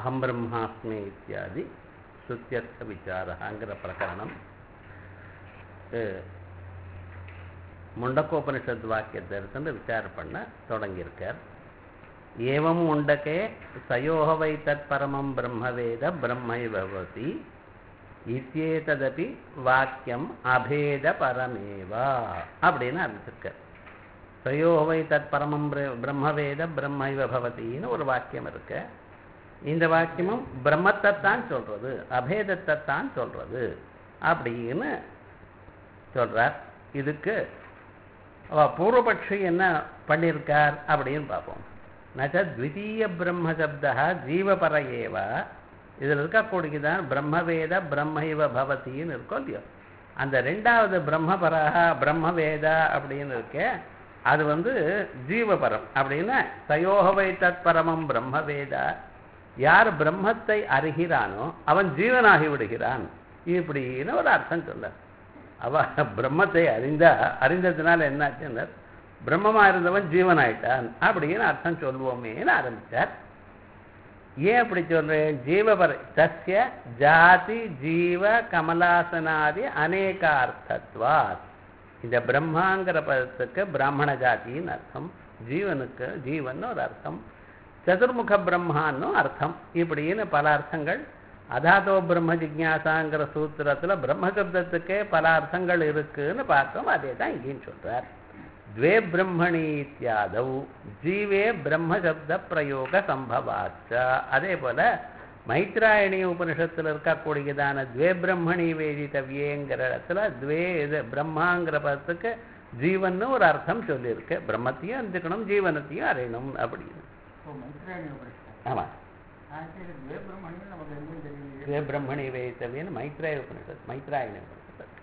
அகம் பிரம்மாஸ்மி இத்தியாதி சுத்தியர்த்த விசாரங்கிற பிரகரணம் அஹ், முண்டக்கோபனிஷத் வாக்கியத்தை இருந்து விசாரம் பண்ண தொடங்கியிருக்கார் ஏவம் முண்டகே சயோக வை தத் பரமம் பிரம்மவேத பிரம்மை பவதி இத்தியேததபி வாக்கியம் அபேத பரமேவா அப்படின்னு ஆரம்பிச்சிருக்கார் சயோவை தத் பரமம் பிர- பிரம்மவேத பிரம்மைவ பவதின்னு ஒரு வாக்கியம் இருக்கு இந்த வாக்கியமும் பிரம்மத்தைத்தான் சொல்றது அபேதத்தைத்தான் சொல்றது அப்படின்னு சொல்றார் இதுக்கு அவ பூர்வபக்ஷி என்ன பண்ணியிருக்கார் அப்படின்னு பார்ப்போம் நச்ச த்விதீய பிரம்ம சப்தா ஜீவபர ஏவ இதில் இருக்கக்கூடியதான் பிரம்மவேத பிரம்மைவ பவதின்னு இருக்கோ இல்லையோ அந்த ரெண்டாவது பிரம்மபரஹ பிரம்மவேதா அப்படின்னு இருக்கே அது வந்து ஜீவபரம் அப்படின்னா சயோகவை தத் பரமம் பிரம்மவேதா யார் பிரம்மத்தை அறிகிறானோ அவன் ஜீவனாகி விடுகிறான் இப்படின்னு ஒரு அர்த்தம் சொல்ல அவ பிரம்மத்தை அறிந்தா அறிந்ததுனால என்னாச்சுன்னா பிரம்மமா இருந்தவன் ஜீவனாயிட்டான் அப்படின்னு அர்த்தம் சொல்லுவோமேன்னு ஆரம்பிச்சார் ஏன் அப்படி சொல்றேன் ஜீவபர தஸ்ய ஜாதி ஜீவ கமலாசனாதி அநேகார்த்தத்வாத் இந்த பிரம்மாங்கிற பதத்துக்கு பிராமண ஜாதின்னு அர்த்தம் ஜீவனுக்கு ஜீவன் ஒரு அர்த்தம் சதுர்முக பிரம்மான்னு அர்த்தம் இப்படின்னு பல அர்த்தங்கள் அதாதோ பிரம்ம ஜிக்ஞாசாங்கிற சூத்திரத்துல பிரம்ம சப்தத்துக்கே பல அர்த்தங்கள் இருக்குன்னு பார்த்தோம் அதே தான் இங்கேயும் சொல்றார் द्वे ब्रह्मणि इत्यादौ ஜீவே பிரம்மசப்த பிரயோக சம்பவாச்ச அதே போல மைத்ராயணி உபனிஷத்தில் இருக்கக்கூடியதான துவே பிரம்மணி வேதித்தவியேங்கிற இடத்துல துவே இது பிரம்மாங்கிற பதத்துக்கு ஜீவன்னு ஒரு அர்த்தம் சொல்லியிருக்கு பிரம்மத்தையும் அறிஞ்சுக்கணும் ஜீவனத்தையும் அறியணும் அப்படின்னு இப்போ மைத்ராயணி உபனிஷத் ஆமா ஆக்சுவலி துவே பிரம்மணின்னு நமக்கு எதுவும் தெரியலையே द्वे ब्रह्मणि वेदितव्येन मैत्राय उपनिषत् मैत्रायण उपनिषत्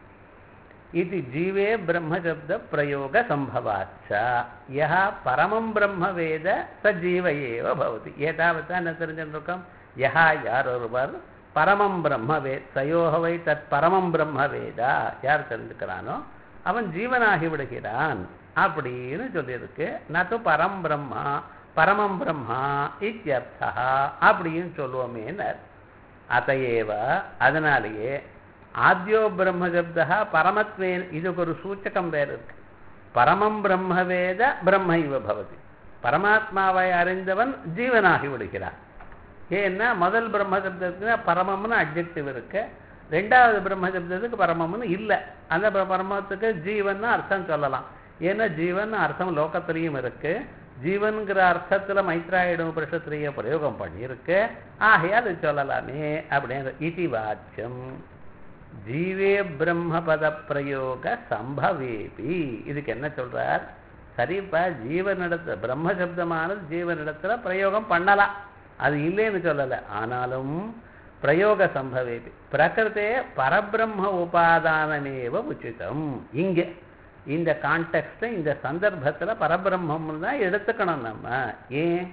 इति जीवे ब्रह्मशब्दप्रयोगसम्भवाच्च यः परमं ब्रह्म वेद स जीव एव भवति एतावता न தெரிஞ்சிருக்கோம் யஹா யார் ஒருவர் பரமம் பிரம்ம வே சயோகவை தத் பரமம் பிரம்ம வேதா யார் தெரிஞ்சுக்கிறானோ அவன் ஜீவனாகி விடுகிறான் அப்படின்னு சொல்லியிருக்கு நது பரம் பிரம்மா பரமம் பிரம்மா இத்தியர்த்தா அப்படின்னு சொல்லுவோமேனர் அதையேவ அதனாலேயே ஆத்யோ பிரம்ம சப்தா பரமத்வேன் இதுக்கு ஒரு சூச்சகம் வேறு இருக்கு பரமம் பிரம்மவேத பிரம்ம இவ பவதி பரமாத்மாவை அறிந்தவன் ஜீவனாகி விடுகிறான் ஏன்னா முதல் பிரம்ம சப்தத்துக்கு பரமம்னு அப்ஜெக்டிவ் இருக்கு ரெண்டாவது பிரம்ம சப்தத்துக்கு பரமம்னு இல்லை அந்த ப- பரமத்துக்கு ஜீவன் அர்த்தம் சொல்லலாம் ஏன்னா ஜீவன் அர்த்தம் லோகத்திலையும் இருக்கு ஜீவன்கிற அர்த்தத்துல மைத்ராயுட உபனிஷத்திலேயே பிரயோகம் பண்ணியிருக்கு ஆகையால் அது சொல்லலாமே அப்படின்னு இதி வாச்சியம் ஜீவே பிரம்மபத பிரயோக சம்பவேபி இதுக்கு என்ன சொல்றார் சரிப்பா ஜீவனிடத்துல பிரம்ம சப்தமானது ஜீவனிடத்துல பிரயோகம் பண்ணலாம் அது இல்லைன்னு சொல்லலை ஆனாலும் பிரயோக சம்பவேபி பிரகிருத்தே பரபிரம்ம உபாதானமேவ உச்சிதம் இங்கே இந்த கான்டெக்ட் இந்த சந்தர்ப்பத்துல பரபிரம்மம் தான் எடுத்துக்கணும் நம்ம ஏன்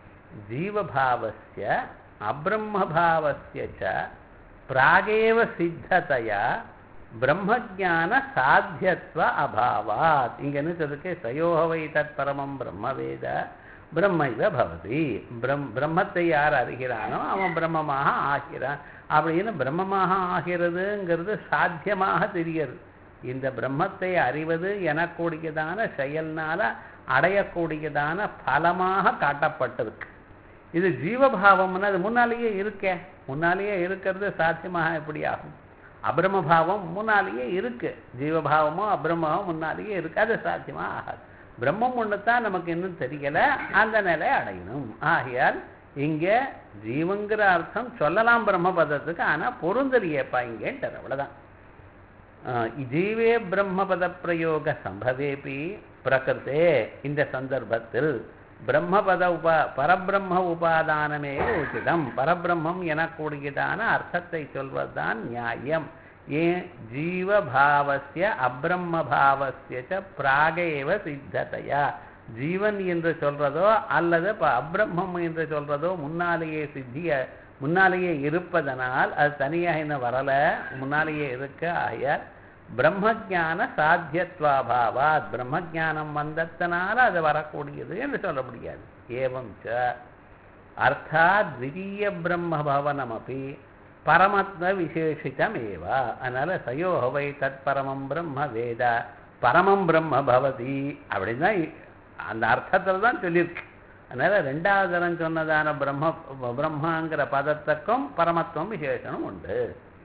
ஜீவபாவஸ்ய அப்ரம்மபாவஸ்ய ச பிராகேவ சித்ததையா பிரம்மஜான சாத்தியத்துவ அபாவாத் இங்க என்ன சொல்லிருக்கு சயோகவை தத் பரமம் பிரம்மவேத பிரம்மைவ பவதி பிரம் பிரம்மத்தை யார் அறிகிறானோ அவன் பிரம்மமாக ஆகிறான் அப்படின்னு பிரம்மமாக ஆகிறதுங்கிறது சாத்தியமாக தெரிகிறது இந்த பிரம்மத்தை அறிவது எனக்கூடியதான செயல்னால அடையக்கூடியதான பலமாக காட்டப்பட்டிருக்கு இது ஜீவபாவம்னு அது முன்னாலேயே இருக்கே முன்னாலேயே இருக்கிறது சாத்தியமாக எப்படி ஆகும் அபிரமபாவம் முன்னாலேயே இருக்கு ஜீவபாவமோ அபிரமமும் முன்னாலேயே இருக்கு அது சாத்தியமா ஆகாது பிரம்மம் ஒன்று தான் நமக்கு இன்னும் தெரியல அந்த நிலை அடையணும் ஆகையால் இங்க ஜீவங்கிற அர்த்தம் சொல்லலாம் பிரம்மபதத்துக்கு ஆனா பொருந்தலையேப்பா இங்கேன்ட்டு அவ்வளவுதான் ஆஹ் ஜீவே பிரம்மபத பிரயோக சம்பவேபி பிரகிருத்தே இந்த சந்தர்ப்பத்தில் பிரம்மபத உபா பரபிரம்ம உபாதானமே உச்சிதம் பரபிரம்மம் எனக்கூடியதான அர்த்தத்தை சொல்வதுதான் நியாயம் ஏன் ஜீவபாவசிய அப்ரம்மபாவசிய ச பிராகேவ சித்ததையா ஜீவன் என்று சொல்றதோ அல்லது ப- அப்ரம்மம் என்று சொல்றதோ முன்னாலேயே சித்திய முன்னாலேயே இருப்பதனால் அது தனியாக இன்னும் வரல முன்னாலேயே இருக்க ஆகையால் பிரம்மஜான சாத்தியத்வாபாவாத் பிரம்மஜானம் வந்ததனால அது வரக்கூடியது என்று சொல்ல முடியாது ஏவம் ச அர்த்தாத் த்விதீய பிரம்ம பவனமபி பரமத்வ விசேஷிதமேவ அதனால சயோகவை தத் பரமம் பிரம்ம வேத பரமம் பிரம்ம பவதி அப்படின்னு தான் அந்த அர்த்தத்தில் தான் சொல்லியிருக்கு அதனால ரெண்டாவது தரம் சொன்னதான பிரம்ம பிரம்மாங்கிற பதத்துக்கும் பரமத்துவம் விசேஷனம் உண்டு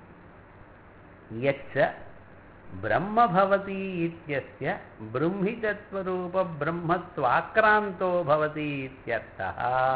யச்ச பிரம்ம பவதி இத்தியஸ்ய பிரம்மிதத்வரூப பிரம்மத்வாக்ராந்தோ பவதி இத்தியர்த்தः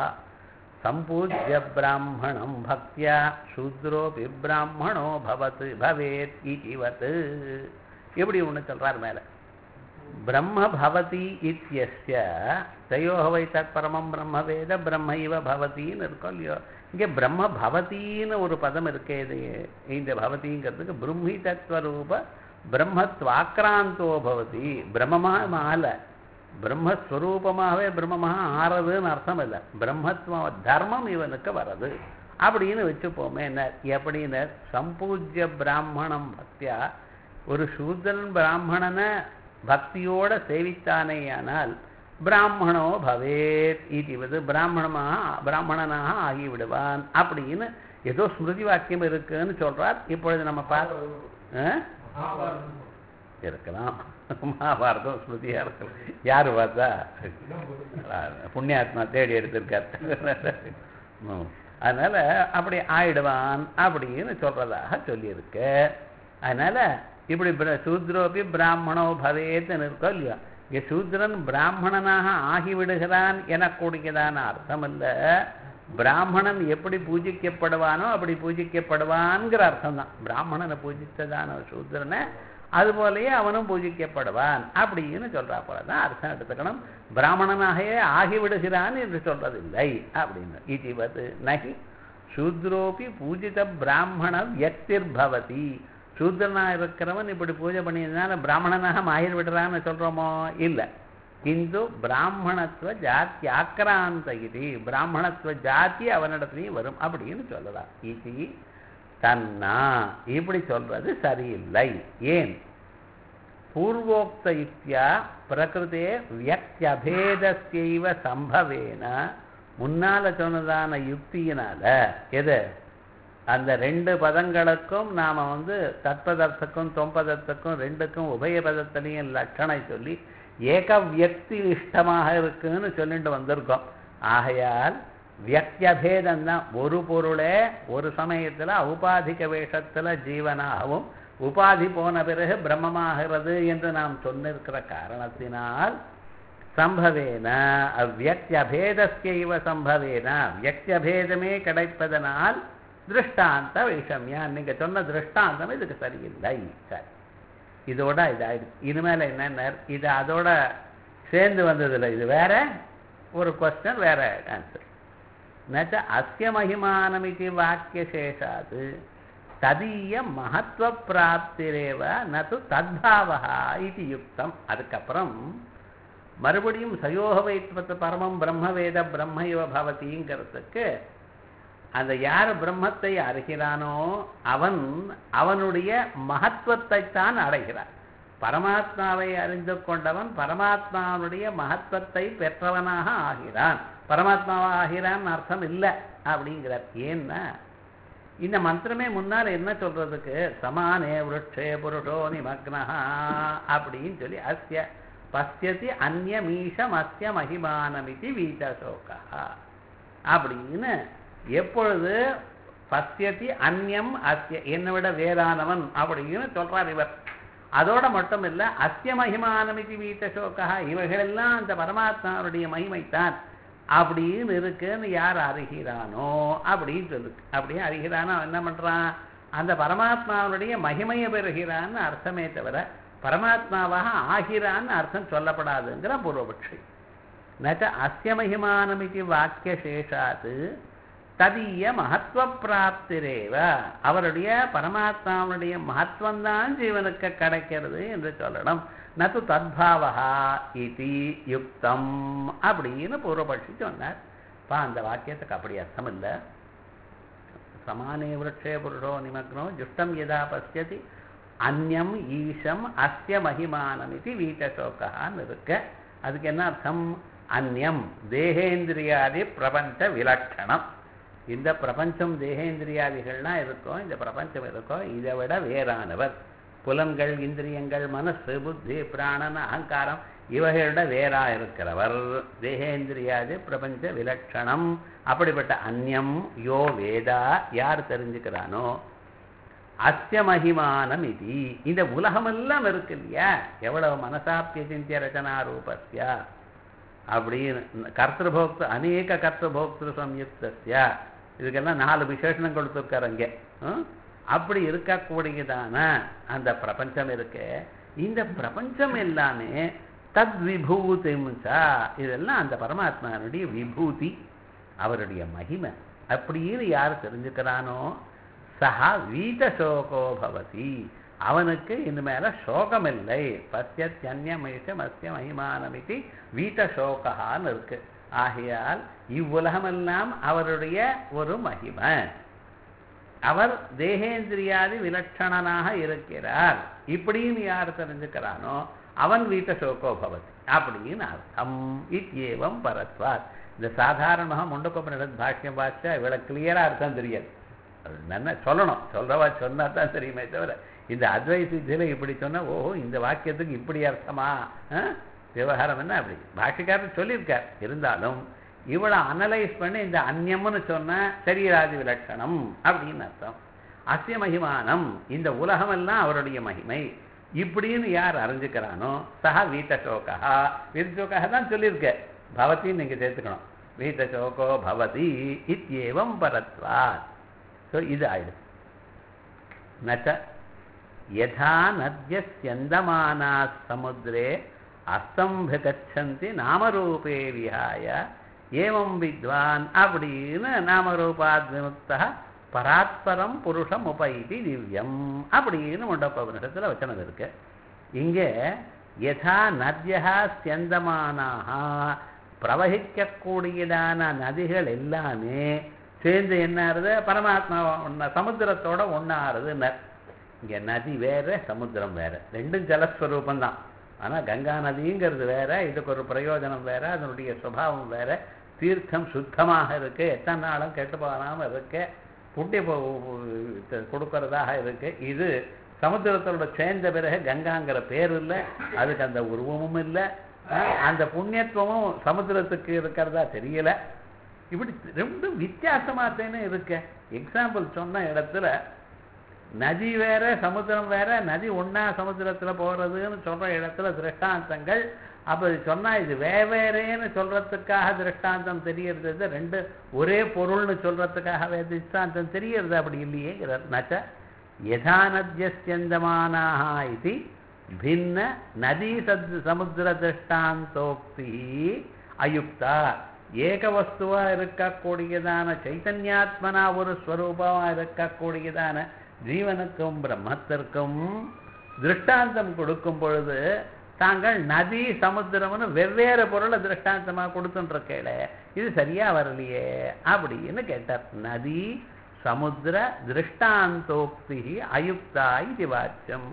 சம்பூஜ்ய பிராமணம் பக்தியா சூத்ரோபி பிராமணோ பவத் பவேத் இதிவத் இப்படி ஒன்று சொல்றார் மேல பிரம்ம பவதி இத்தியஸ்ய தயோக வை தத் பரமம் பிரம்ம வேத பிரம்ம இவ பவதின்னு இருக்கும் இல்லையோ இங்கே பிரம்ம பவதின்னு ஒரு பதம் இருக்கே இது இந்த பவதிங்கிறதுக்கு பிரம்மி தத்வரூப பிரம்மத்வாக்ராந்தோ பவதி பிரம்மமாக மாலை பிரம்மஸ்வரூபமாகவே பிரம்மமாக ஆறதுன்னு அர்த்தம் இல்லை பிரம்மத்வ தர்மம் இவனுக்கு வரது அப்படின்னு வச்சுப்போமே என்ன எப்படின்னு சம்பூஜ்ய பிராமணம் பக்தியா ஒரு சூத்திரன் பிராமணனை பக்தியோட சேவித்தானேயானால் பிராமணோ பவேத் இது பிராமணமாக பிராமணனாக ஆகிவிடுவான் அப்படின்னு ஏதோ ஸ்மிருதி வாக்கியம் இருக்குன்னு சொல்றார் இப்பொழுது நம்ம பார்க்க ஆ? இருக்கலாம் மகாபாரதம் ஸ்மிருதியா இருக்கலாம் யாரு பார்த்தா புண்ணியாத்மா தேடி எடுத்திருக்கார் ம். அதனால அப்படி ஆயிடுவான் அப்படின்னு சொல்றதாக சொல்லியிருக்கு அதனால இப்படி பிர- சூத்ரோபி பிராமணோ பவேத்துன்னு இருக்கோ இல்லையோ இங்க சூத்ரன் பிராமணனாக ஆகிவிடுகிறான் எனக்கூடியதான அர்த்தம் இல்ல பிராமணன் எப்படி பூஜிக்கப்படுவானோ அப்படி பூஜிக்கப்படுவான்ங்கிற அர்த்தம் தான் பிராமணனை பூஜித்ததான சூத்ரனை அது போலயே அவனும் பூஜிக்கப்படுவான் அப்படின்னு சொல்றா போலதான் அர்த்தம் எடுத்துக்கணும் பிராமணனாகவே ஆகிவிடுகிறான் என்று சொல்றதில்லை அப்படின்னு இதுவது நகி சூத்ரோபி பூஜித பிராமண வியக்திர்பவதி சூத்ரனா இருக்கிறவன் இப்படி பூஜை பண்ணியதுனால பிராமணனாக மாயிர் விடுறான்னு சொல்றோமோ இல்லை கிந்து பிராமணத்துவ ஜாத்தி ஆக்கிராந்த இது பிராமணத்துவ ஜாதி அவனிடத்துலையும் வரும் அப்படின்னு சொல்லலாம் இது தன்னா இப்படி சொல்றது சரியில்லை ஏன் பூர்வோக்த யுக்தியா பிரகிருதே வியக்தியபேதஸ்யைவ சம்பவேன முன்னால சொன்னதான யுக்தியினால எது அந்த ரெண்டு பதங்களுக்கும் நாம வந்து தத்பதத்துக்கும் தொம்பதத்துக்கும் ரெண்டுக்கும் உபயபதத்திலையும் லட்சணை சொல்லி ஏக வியக்தி இஷ்டமாக இருக்குன்னு சொல்லிட்டு வந்திருக்கோம் ஆகையால் வியக்தியபேதம் தான் ஒரு பொருளே ஒரு சமயத்துல உபாதிக வேஷத்துல ஜீவனாகவும் உபாதி போன பிறகு பிரம்மமாகிறது என்று நாம் சொன்னிருக்கிற காரணத்தினால் சம்பவேன அவ்வியக்தியபேதஸ்யைவ சம்பவேன வியக்தியபேதமே கிடைப்பதனால் திருஷ்டாந்த வைஷமியா நீங்க சொன்ன திருஷ்டாந்தம் இதுக்கு சரியில்லை சரி இதோட இதாயிடுச்சு இனிமேல் என்னென்ன இது அதோட சேர்ந்து வந்ததில்லை இது வேற ஒரு கொஸ்டின் வேற ஆன்சர் நச்ச அஸ்ய மகிமானமிதி வாக்கியசேஷாத் ததீய மகத்துவ பிராப்திரேவ நது தத்பாவா இது யுக்தம் அதுக்கப்புறம் மறுபடியும் சயோக வைத்வத்து பரமம் பிரம்ம வேத பிரம்ம இவ பவதிங்கிறதுக்கு அந்த யார் பிரம்மத்தை அறிகிறானோ அவன் அவனுடைய மகத்துவத்தை தான் அடைகிறான் பரமாத்மாவை அறிந்து கொண்டவன் பரமாத்மாவுடைய மகத்துவத்தை பெற்றவனாக ஆகிறான் பரமாத்மாவா ஆகிறான் அர்த்தம் இல்லை அப்படிங்கிறார் ஏன்னா இந்த மந்திரமே முன்னால் என்ன சொல்றதுக்கு சமானே விருட்சே புருஷோ நிமக்னஹா அப்படின்னு சொல்லி அஸ்ய பசியதி அந்நியமீஷம் அஸ்ய மகிமானமிதி வீதசோகா அப்படின்னு எப்பொழுது பசியதி அந்நியம் அஸ்ய என்னை விட வேறானவன் அப்படின்னு சொல்றார் இவர் அதோட மட்டும் இல்ல அஸ்ய மகிமானமிதி வீதசோகா இவைகளெல்லாம் அந்த பரமாத்மாவுடைய மகிமைத்தான் அப்படின்னு இருக்குன்னு யார் அறிகிறானோ அப்படின்னு சொல்லு அப்படியே அறிகிறானோ அவன் என்ன பண்றான் அந்த பரமாத்மாவுடைய மகிமையை பெறுகிறான்னு அர்த்தமே தவிர பரமாத்மாவாக ஆகிறான்னு அர்த்தம் சொல்லப்படாதுங்கிற பூர்வபக்ஷி நச்ச அஸ்ய மகிமானமிதி வாக்கியசேஷாத் ததீய மகத்துவ பிராப்திரேவ அவருடைய பரமாத்மாவுடைய மகத்துவம்தான் ஜீவனுக்கு கிடைக்கிறது என்று சொல்லணும் நது தத்பாவா இது யுக்தம் அப்படின்னு பூர்வபட்சி சொன்னார் பா அந்த வாக்கியத்துக்கு அப்படி அர்த்தம் இல்லை சமானே விரட்சே புருஷோ நிமக்னோ ஜுஷ்டம் யதா பசியதி அந்யம் ஈஷம் அஸ்ய மகிமானம் இது வீட்டசோகான்னு இருக்க அதுக்கு என்ன அர்த்தம் அந்நியம் தேகேந்திரியாதி பிரபஞ்ச விலட்சணம் இந்த பிரபஞ்சம் தேகேந்திரியாதிகள்லாம் இருக்கும் இந்த பிரபஞ்சம் இருக்கும் இதை விட வேறானவர் புலன்கள் இந்திரியங்கள் மனசு புத்தி பிராணன் அகங்காரம் இவைகளோட வேறா இருக்கிறவர் தேகேந்திரியாதி பிரபஞ்ச விலட்சணம் அப்படிப்பட்ட அந்நியம் யோ வேதா யார் தெரிஞ்சுக்கிறானோ அஸ்ய மகிமானம் இது இந்த உலகமெல்லாம் இருக்கு இல்லையா எவ்வளவு மனசாப்பிய சிந்திய ரச்சனா ரூபஸ்யா அப்படின்னு கர்த்தபோக்து அநேக கர்த்தபோக்திரு சம்யுக்தஸ்ய இதுக்கெல்லாம் நாலு விசேஷணம் கொடுத்துருக்காரு அங்கே ம்? அப்படி இருக்கக்கூடியதான அந்த பிரபஞ்சம் இருக்கு இந்த பிரபஞ்சம் எல்லாமே தத் விபூதிம்சா இதெல்லாம் அந்த பரமாத்மானுடைய விபூதி அவருடைய மகிமை அப்படின்னு யார் தெரிஞ்சுக்கிறானோ சஹா வீதசோகோ பவதி அவனுக்கு இனிமேல சோகம் இல்லை பசியத்யன்யமேஷம் அஸ்ய மகிமானமிதி வீதசோகான்னு இருக்கு ஆகையால் இவ்வுலகமெல்லாம் அவருடைய ஒரு மகிமை அவர் தேகேந்திரியாதி விலட்சணனாக இருக்கிறார் இப்படின்னு யார் தெரிஞ்சுக்கிறானோ அவன் வீட்ட சோகோ பவதி அப்படின்னு அர்த்தம் இத்யேவம் பரத்வார் இந்த சாதாரணமாக முண்டக்கோபனிடத் பாஷ்யம் பாஷா இவ்வளவு கிளியரா அர்த்தம் தெரியாது அது நல்லா சொல்லணும் சொல்றவா சொன்னா தான் தெரியுமே தவிர இந்த அத்வை சித்தியில இப்படி சொன்னா ஓஹோ இந்த வாக்கியத்துக்கு இப்படி அர்த்தமா ஆ? விவகாரம் என்ன அப்படி பாஷிக்காரர் சொல்லியிருக்கார் இருந்தாலும் இவ்வளவு அனலைஸ் பண்ணி இந்த அந்நியம்னு சொன்ன சரீராதி விலட்சணம் அப்படின்னு அர்த்தம் அஸ்ய மகிமானம் இந்த உலகமெல்லாம் அவருடைய மகிமை இப்படின்னு யார் அறிஞ்சுக்கிறானோ சஹா வீட்டசோகா வீட்டசோகா தான் சொல்லியிருக்க பவத்தின்னு நீங்க சேர்த்துக்கணும் வீட்டசோகோ பவதி இத்யேவம் பரத்வாத் ஸோ இது ஆயிடுது நச்ச யதா நத்யஸ்யந்தமானா சமுத்திரே அஸ்தம்பிகச்சந்தி நாமரூபே விஹாய ஏவம் வித்வான் அப்படின்னு நாமரூபாத் விமுக்தா பராத்பரம் புருஷம் உபைதி திவ்யம் அப்படின்னு முண்டப்பவனிடத்தில் வச்சனம் இருக்கு இங்கே யதா நத்யா சியந்தமானாக பிரவகிக்கக்கூடியதான நதிகள் எல்லாமே சேர்ந்து என்ன ஆறுது பரமாத்மா ஒண்ணா சமுத்திரத்தோட ஒன்னாருதுன்னு இங்க நதி வேற சமுத்திரம் வேற ரெண்டும் ஜலஸ்வரூபம் தான் ஆனா கங்கா நதிங்கிறது வேற இதுக்கு ஒரு பிரயோஜனம் வேற அதனுடைய சுபாவம் வேற தீர்த்தம் சுத்தமாக இருக்கு எத்தனை நாளும் கெட்டு போகாம இருக்கு புண்ணிய போ- கொடுக்கறதாக இருக்கு இது சமுத்திரத்தோட சேர்ந்த பிறகு கங்காங்கிற பேர் இல்லை அதுக்கு அந்த உருவமும் இல்லை அஹ் அந்த புண்ணியத்துவமும் சமுத்திரத்துக்கு இருக்கிறதா தெரியல இப்படி ரெண்டும் வித்தியாசமாத்தேன்னு இருக்கு எக்ஸாம்பிள் சொன்ன இடத்துல நதி வேற சமுத்திரம் வேற நதி ஒண்ணா சமுத்திரத்துல போறதுன்னு சொல்ற இடத்துல திருஷ்டாந்தங்கள் அப்ப இது சொன்னா இது வேவேறேன்னு சொல்றதுக்காக திருஷ்டாந்தம் தெரியறது ரெண்டு ஒரே பொருள்னு சொல்றதுக்காக வே- திருஷ்டாந்தம் தெரியறது அப்படி இல்லையேங்கிறார் நச்ச யதா நத்யஸ்யந்தமானாக இது பின்ன நதி சத் சமுத்திர திருஷ்டாந்தோக்தி அயுக்தா ஏக வஸ்துவா இருக்கக்கூடியதான சைத்தன்யாத்மனா ஒரு ஸ்வரூபமா இருக்கக்கூடியதான ஜீவனுக்கும் பிரம்மத்திற்கும் திருஷ்டாந்தம் கொடுக்கும் பொழுது தாங்கள் நதி சமுத்திரம்னு வெவ்வேறு பொருளை திருஷ்டாந்தமா கொடுத்துருக்கேள இது சரியா வரலையே அப்படின்னு கேட்டார் நதி சமுத்திர திருஷ்டாந்தோக்தி அயுக்தா இது வாச்சியம்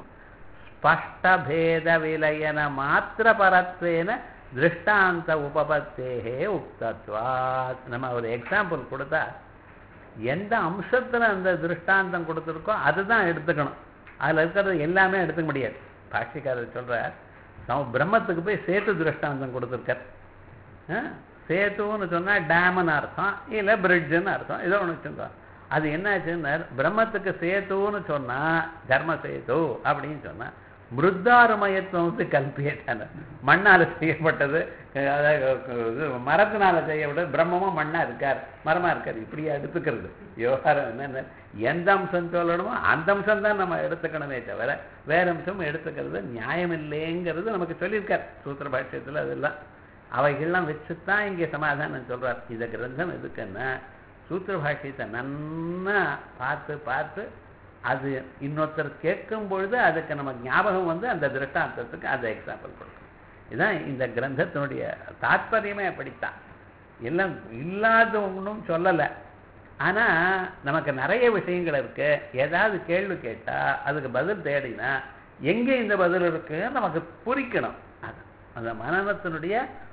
ஸ்பஷ்டபேத விலயன மாத்திர பரத்வேன திருஷ்டாந்த உபபத்தேகே உக்தத்வாத் நம்ம ஒரு எக்ஸாம்பிள் கொடுத்தா எந்த அம்சத்துல அந்த திருஷ்டாந்தம் கொடுத்துருக்கோ அதுதான் எடுத்துக்கணும் அதுல இருக்கிறது எல்லாமே எடுத்துக்க முடியாது பாஷ்யக்காரர் சொல்றார் சம பிரம்மத்துக்கு போய் சேத்து திருஷ்டாந்தம் கொடுத்துருக்கார் ஆ? சேத்துன்னு சொன்னா டேம்னு அர்த்தம் இல்ல பிரிட்ஜுன்னு அர்த்தம் ஏதோ ஒன்று வச்சுக்கோ அது என்னாச்சுன்னா பிரம்மத்துக்கு சேத்துன்னு சொன்னா தர்ம சேது அப்படின்னு சொன்னா மிருத்தாருமயத்துவம் வந்து கல்பியத்தான மண்ணால செய்யப்பட்டது அஹ் அதாவது இது மரத்தினால செய்யப்பட்டது பிரம்மமும் மண்ணா இருக்கார் மரமா இருக்கார் இப்படியே எடுத்துக்கிறது விவகாரம் என்னென்ன எந்த அம்சம் சொல்லணுமோ அந்த அம்சம் தான் நம்ம எடுத்துக்கணுமே தவிர வேற அம்சம் எடுத்துக்கிறது நியாயம் இல்லைங்கிறது நமக்கு சொல்லியிருக்கார் சூத்திர பாஷ்யத்துல அதெல்லாம் அவைகள்லாம் வச்சுத்தான் இங்கே சமாதானம் சொல்றார் இந்த கிரந்தம் எதுக்குன்னா சூத்திர பாஷ்யத்தை நன்னா பார்த்து பார்த்து அது இன்னொருத்தர் கேட்கும் பொழுது அதுக்கு நம்ம ஞாபகம் வந்து அந்த திருஷ்டாந்தத்துக்கு அந்த எக்ஸாம்பிள் கொடுக்கும் இதுதான் இந்த கிரந்தத்தினுடைய தாத்பரியமே அப்படித்தான் எல்லாம் இல்லாத ஒன்றும் சொல்லலை ஆனா நமக்கு நிறைய விஷயங்கள் இருக்கு ஏதாவது கேள்வி கேட்டா அதுக்கு பதில் தேடினா எங்க இந்த பதில் இருக்குன்னு நமக்கு புரிக்கணும் அது அந்த மனநத்தினுடைய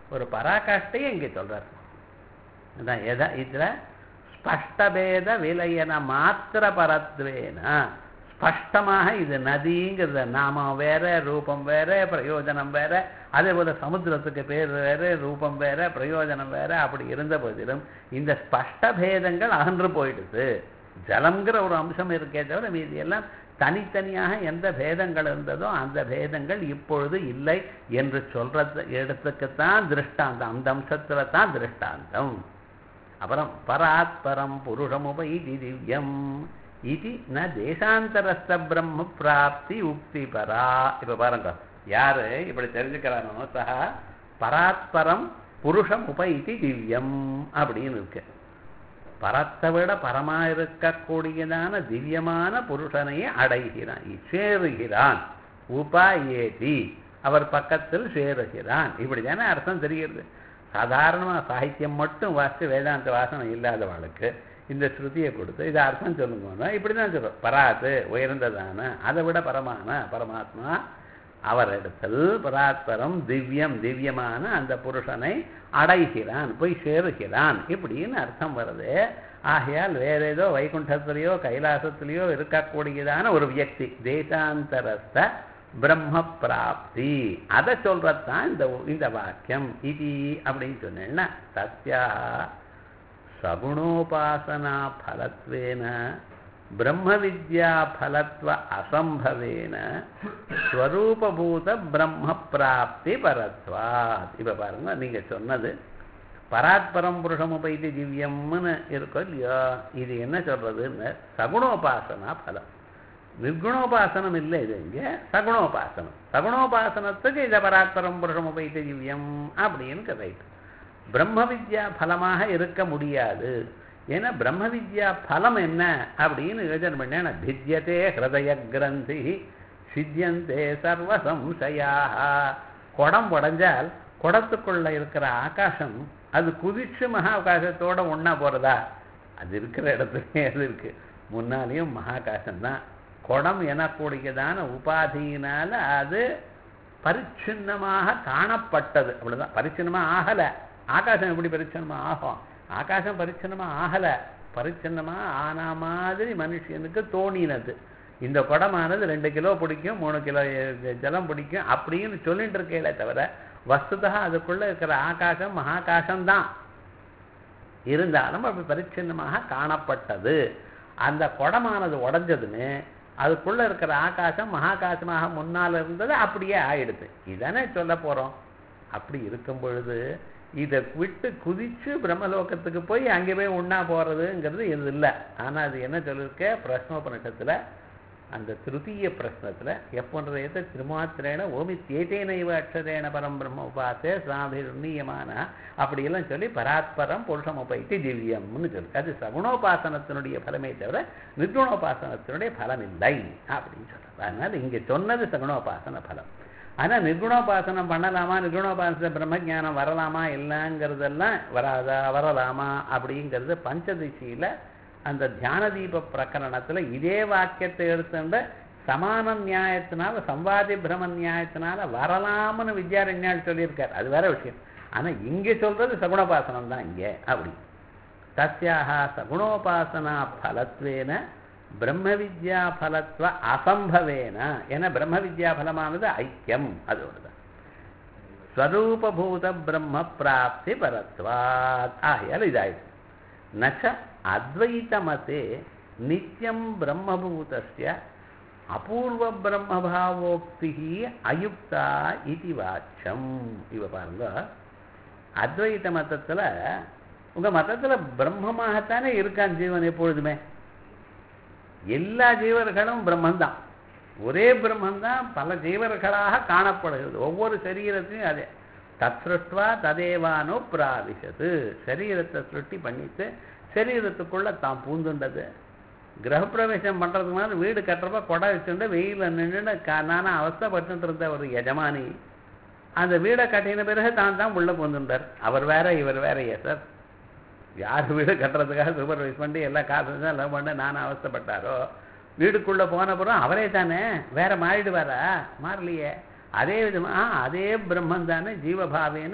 ஒரு பராகாஷ்டையை இங்கே சொல்றார் அதான் எதா இதுல ஸ்பஷ்டபேத விலையன மாத்திர பரத்வேன ஸ்பஷ்டமாக இது நதிங்கிறத நாமம் வேற ரூபம் வேற பிரயோஜனம் வேற அதே போல சமுத்திரத்துக்கு பேர் வேற ரூபம் வேற பிரயோஜனம் வேற அப்படி இருந்த போதிலும் இந்த ஸ்பஷ்ட பேதங்கள் அகன்று போயிடுது ஜலம்ங்கிற ஒரு அம்சம் இருக்கே தவிர மீதி எல்லாம் தனித்தனியாக எந்த பேதங்கள் இருந்ததோ அந்த பேதங்கள் இப்பொழுது இல்லை என்று சொல்றது இடத்துக்குத்தான் திருஷ்டாந்தம் அந்த அம்சத்துல தான் திருஷ்டாந்தம் அப்புறம் பராத்பரம் புருஷமுபைதி திவ்யம் இது ந தேசாந்தரஸ்த பிரம்ம பிராப்தி உக்தி பரா இப்ப பாருங்க யாரு இப்படி தெரிஞ்சுக்கிறானோ சஹா பராத்பரம் புருஷம் உபைதி திவ்யம் அப்படின்னு இருக்கு பரத்தை விட பரமா இருக்கக்கூடியதான திவ்யமான புருஷனை அடைகிறான் சேருகிறான் உபாயேதி அவர் பக்கத்தில் சேருகிறான் இப்படிதானே அர்த்தம் தெரிகிறது சாதாரணமா சாகித்யம் மட்டும் வாசித்து வேதாந்த வாசனை இல்லாதவளுக்கு இந்த ஸ்ருதியை கொடுத்து இதை அர்த்தம் சொல்லுங்கன்னா இப்படிதான் சொல்றோம் பராத்து உயர்ந்ததான அதை விட பரமான பரமாத்மா அவரிடத்தில் பராத்பரம் திவ்யம் திவ்யமான அந்த புருஷனை அடைகிறான் போய் சேருகிறான் இப்படின்னு அர்த்தம் வருது ஆகையால் வேற ஏதோ வைகுண்டத்திலேயோ கைலாசத்திலேயோ இருக்கக்கூடியதான ஒரு வியக்தி தேசாந்தரஸ்த பிரம்ம பிராப்தி அதை சொல்றதுதான் இந்த இந்த வாக்கியம் இது அப்படின்னு சொன்னேன்னா சத்யா சகுணோபாசனா பலத்வேன பிரம்ம வித்யா பலத்வ அசம்பவேன ஸ்வரூபபூத பிரம்ம பிராப்தி பரத்வாத் இப்ப பாருங்க நீங்க சொன்னது பராத்பரம் புருஷமுபைதி திவ்யம்னு இருக்கோ இல்லையோ இது என்ன சொல்றதுன்னு சகுணோபாசனா பலம் நிர்குணோபாசனம் இல்லை இது இங்க சகுணோபாசனம் சகுணோபாசனத்துக்கு இதை பராத்பரம் புருஷமுபைதி திவ்யம் அப்படின்னு ரைட் பிரம்ம வித்யா பலமாக இருக்க முடியாது ஏன்னா பிரம்ம வித்யா பலம் என்ன அப்படின்னு யோஜனை பண்ணேன் பித்யதே ஹிருதய கிரந்தி சித்தியந்தே சர்வ சம்சயாக குடம் உடஞ்சால் குடத்துக்குள்ள இருக்கிற ஆகாசம் அது குதிச்சு மகாகாசத்தோட ஒண்ணா போறதா அது இருக்கிற இடத்துலயே அது இருக்கு முன்னாலேயும் மகாகாசம் தான் குடம் எனக்கூடியதான உபாதியினால அது பரிச்சின்னமாக காணப்பட்டது அப்படிதான் பரிச்சின்னமா ஆகல ஆகாசம் எப்படி பரிச்சின்னமா ஆகும் ஆகாசம் பரிச்சின்னமா ஆகல பரிச்சின்னமா ஆனா மாதிரி மனுஷனுக்கு தோணினது இந்த குடமானது ரெண்டு கிலோ பிடிக்கும் மூணு கிலோ ஜலம் பிடிக்கும் அப்படின்னு சொல்லிட்டு இருக்கே தவிர வஸ்துதா அதுக்குள்ள இருக்கிற ஆகாசம் மகாகாசம் தான் இருந்தாலும் அப்படி பரிச்சின்னமாக காணப்பட்டது அந்த குடமானது உடஞ்சதுன்னு அதுக்குள்ள இருக்கிற ஆகாசம் மகாகாசமாக முன்னால் இருந்தது அப்படியே ஆயிடுது இதானே சொல்ல போறோம் அப்படி இருக்கும் பொழுது இதை விட்டு குதிச்சு பிரம்மலோகத்துக்கு போய் அங்கே போய் உண்ணா போறதுங்கிறது இது இல்லை ஆனா அது என்ன சொல்லியிருக்க பிரஸ்னோபனிஷத்துல அந்த திருத்தீய பிரश्னத்துல எப்பொன்றத திருமாத்திரேன ஓமி தேட்டேனைவ அக்ஷரேன பரம் பிரம்ம உபாசே சாபிர்ணீயமான அப்படியெல்லாம் சொல்லி பராத்பரம் புருஷம் உபைத்தி திவ்யம்னு சொல்லு அது சகுணோபாசனத்தினுடைய பலமே தவிர நிர்குணோபாசனத்தினுடைய பலம் இல்லை அப்படின்னு சொல்றது அதனால இங்க சொன்னது சகுணோபாசன பலம் ஆனா நிர்குணோபாசனம் பண்ணலாமா நிர்குணோபாசன பிரம்மஜானம் வரலாமா இல்லைங்கிறதெல்லாம் வராதா வரலாமா அப்படிங்கிறது பஞ்சதிசியில அந்த தியான தீப பிரகரணத்துல இதே வாக்கியத்தை எடுத்துட்டு சமான நியாயத்தினால சம்வாதி பிரம நியாயத்தினால வரலாம்னு வித்யாரண்யால் சொல்லியிருக்கார் அது வேற விஷயம் ஆனா இங்க சொல்றது சகுணோபாசனம் தான் இங்க அப்படி தஸ்யாக சகுணோபாசனா பலத்வேன பிரம்ம வித்யா பலத்துவ அசம்பவேன ஏன்னா பிரம்ம வித்யா பலமானது ஐக்கியம் அதோடுதான் ஸ்வரூபூத பிரம்ம பிராப்தி பரத்வாத் ஆகையால் இதாயிடுச்சு நச்ச அத்வைத்தமதே நித்தியம் பிரம்மபூதஸ்ய அபூர்வ பிரம்மபாவோக்தி அயுக்தா இது வாச்சம் இவ பாருங்க அத்வைத மதத்துல உங்க மதத்துல பிரம்மமாகத்தானே இருக்கான் ஜீவன் எப்பொழுதுமே எல்லா ஜீவர்களும் பிரம்மந்தான் ஒரே பிரம்மந்தான் பல ஜீவர்களாக காணப்படுகிறது ஒவ்வொரு சரீரத்தையும் அதே தத் சிருஷ்டுவா ததேவானோ பிராவிசது சரீரத்தை சிருஷ்டி பண்ணிட்டு சரீரத்துக்குள்ள தான் பூந்துண்டது கிரகப்பிரவேசம் பண்றதுக்கு முன்னாடி வீடு கட்டுறப்ப கொடை வச்சுட்டு வெயில நின்று நானா அவஸ்தைப்பட்டு இருந்த ஒரு எஜமானி அந்த வீடை கட்டின பிறகு தான் தான் உள்ள பூந்துட்டார் அவர் வேற இவர் வேறையா சார் யார் வீடு கட்டுறதுக்காக சூப்பர்வைஸ் பண்ணி எல்லா காசு லவ் பண்ண நானும் அவஸ்தைப்பட்டாரோ வீடுக்குள்ள போன பிறகு அவரே தானே வேற மாறிடுவாரா மாறலையே அதே விதமா அதே பிரம்மன் தானே ஜீவபாவேன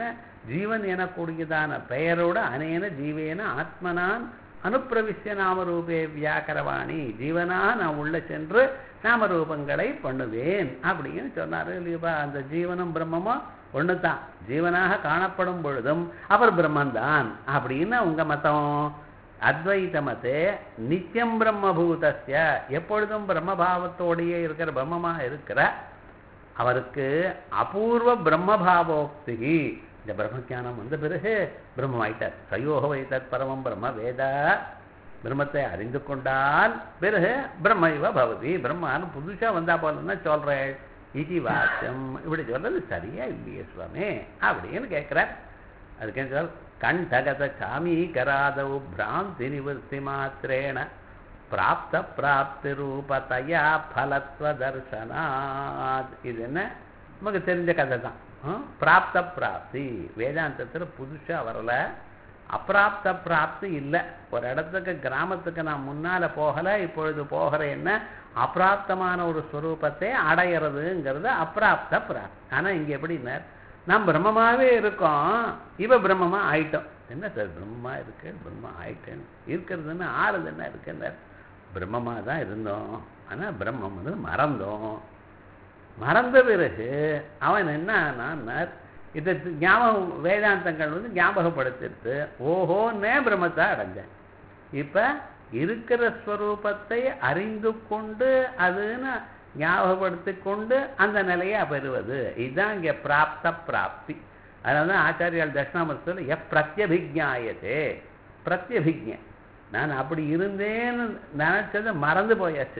ஜீவன் எனக்கூடியதான பெயரோட அனேன ஜீவேன ஆத்மனான் அனுப்பிரவிஷ்ய நாமரூபே வியாக்கரவாணி ஜீவனா நான் உள்ள சென்று நாமரூபங்களை பண்ணுவேன் அப்படின்னு சொன்னாரு இல்லையா அந்த ஜீவனும் பிரம்மமும் ஒன்று தான் ஜீவனாக காணப்படும் பொழுதும் அவர் பிரம்மந்தான் அப்படின்னு உங்க மதம் அத்வைத மதே நித்தியம் பிரம்மபூதஸ்ய எப்பொழுதும் பிரம்மபாவத்தோடையே இருக்கிற பிரம்மமாக இருக்கிற அவருக்கு அபூர்வ பிரம்மபாவோக்தி இந்த பிரம்மஜானம் வந்த பிறகு பிரம்மமாயிட்டார் சயோக வைத்தத் பரமம் பிரம்ம வேத பிரம்மத்தை அறிந்து கொண்டால் பிறகு பிரம்ம இவ பவதி பிரம்மான்னு புதுசா வந்தா போலன்னா சொல்றேன் இதி வாக்கியம் இப்படி சொல்றது சரியா இல்லையே சுவாமி அப்படின்னு கேட்கிறார் அதுக்கு சொல் கண்டகத சாமீகராதவு பிராந்தி நிவர்த்தி மாத்திரேன பிராப்த பிராப்தி ரூபத்தையா பலத்வ தர்சனாத் இது என்ன நமக்கு தெரிஞ்ச கதை தான் ஹம்? பிராப்த பிராப்தி வேதாந்தத்தில் புதுசா வரல அப்பிராப்த பிராப்தி இல்லை ஒரு இடத்துக்கு கிராமத்துக்கு நான் முன்னால போகல இப்பொழுது போகிற என்ன அப்பிராப்தமான ஒரு ஸ்வரூபத்தை அடையிறதுங்கிறது அப்பிராப்த பிராப்தி ஆனா இங்க எப்படின்னா நாம் பிரம்மமாவே இருக்கோம் இவ பிரம்மமா ஆயிட்டோம் என்ன சார் பிரம்மமா இருக்கு பிரம்மமா ஆயிட்டேன் இருக்கிறதுன்னு ஆறுது என்ன இருக்குன்ற பிரம்மமா தான் இருந்தோம் ஆனா பிரம்மம் வந்து மறந்தோம் மறந்த பிறகு அவன் என்ன ஆனான்னார் இதை ஞாபகம் வேதாந்தங்கள் வந்து ஞாபகப்படுத்திட்டு ஓஹோன்னே பிரம்மத்தை அடைஞ்சேன் இப்ப இருக்கிற ஸ்வரூபத்தை அறிந்து கொண்டு அதுன்னு ஞாபகப்படுத்தி கொண்டு அந்த நிலையை பெறுவது இதுதான் இங்க பிராப்த பிராப்தி அதனால தான் ஆச்சாரியால் தட்சிணாமூர்த்தியில் எப் பிரத்யபிஜாயத்தே பிரத்யபிஜை நான் அப்படி இருந்தேன்னு நினைச்சதை மறந்து போயாச்சு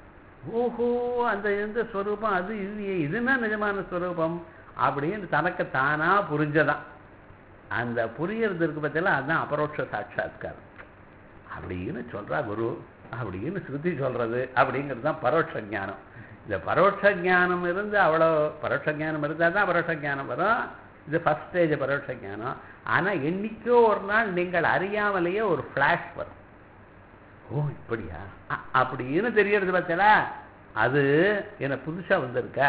ஓஹோ அந்த இந்த ஸ்வரூபம் அது இது இதுனா நிஜமான ஸ்வரூபம் அப்படின்னு தனக்கு தானா புரிஞ்சதான் அந்த புரியறது இருக்கு பத்தியெல்லாம் அதுதான் அபரோட்ச சாட்சாத்காரம் அப்படின்னு சொல்றா குரு அப்படின்னு ஸ்ருதி சொல்றது அப்படிங்கிறது தான் பரோட்ச ஞானம் இந்த பரோட்ச ஞானம் இருந்து அவ்வளோ பரோட்ச ஞானம் இருந்தால் தான் பரோட்ச ஞானம் வரும் இது ஃபர்ஸ்ட் ஸ்டேஜ் பரோட்ச ஞானம் ஆனா என்னைக்கோ ஒரு நாள் நீங்கள் அறியாமலேயே ஒரு ஃப்ளாஷ் வரும் ஓ இப்படியா அ- அப்படின்னு தெரியறது பார்த்தல அது என்ன புதுசா வந்திருக்கா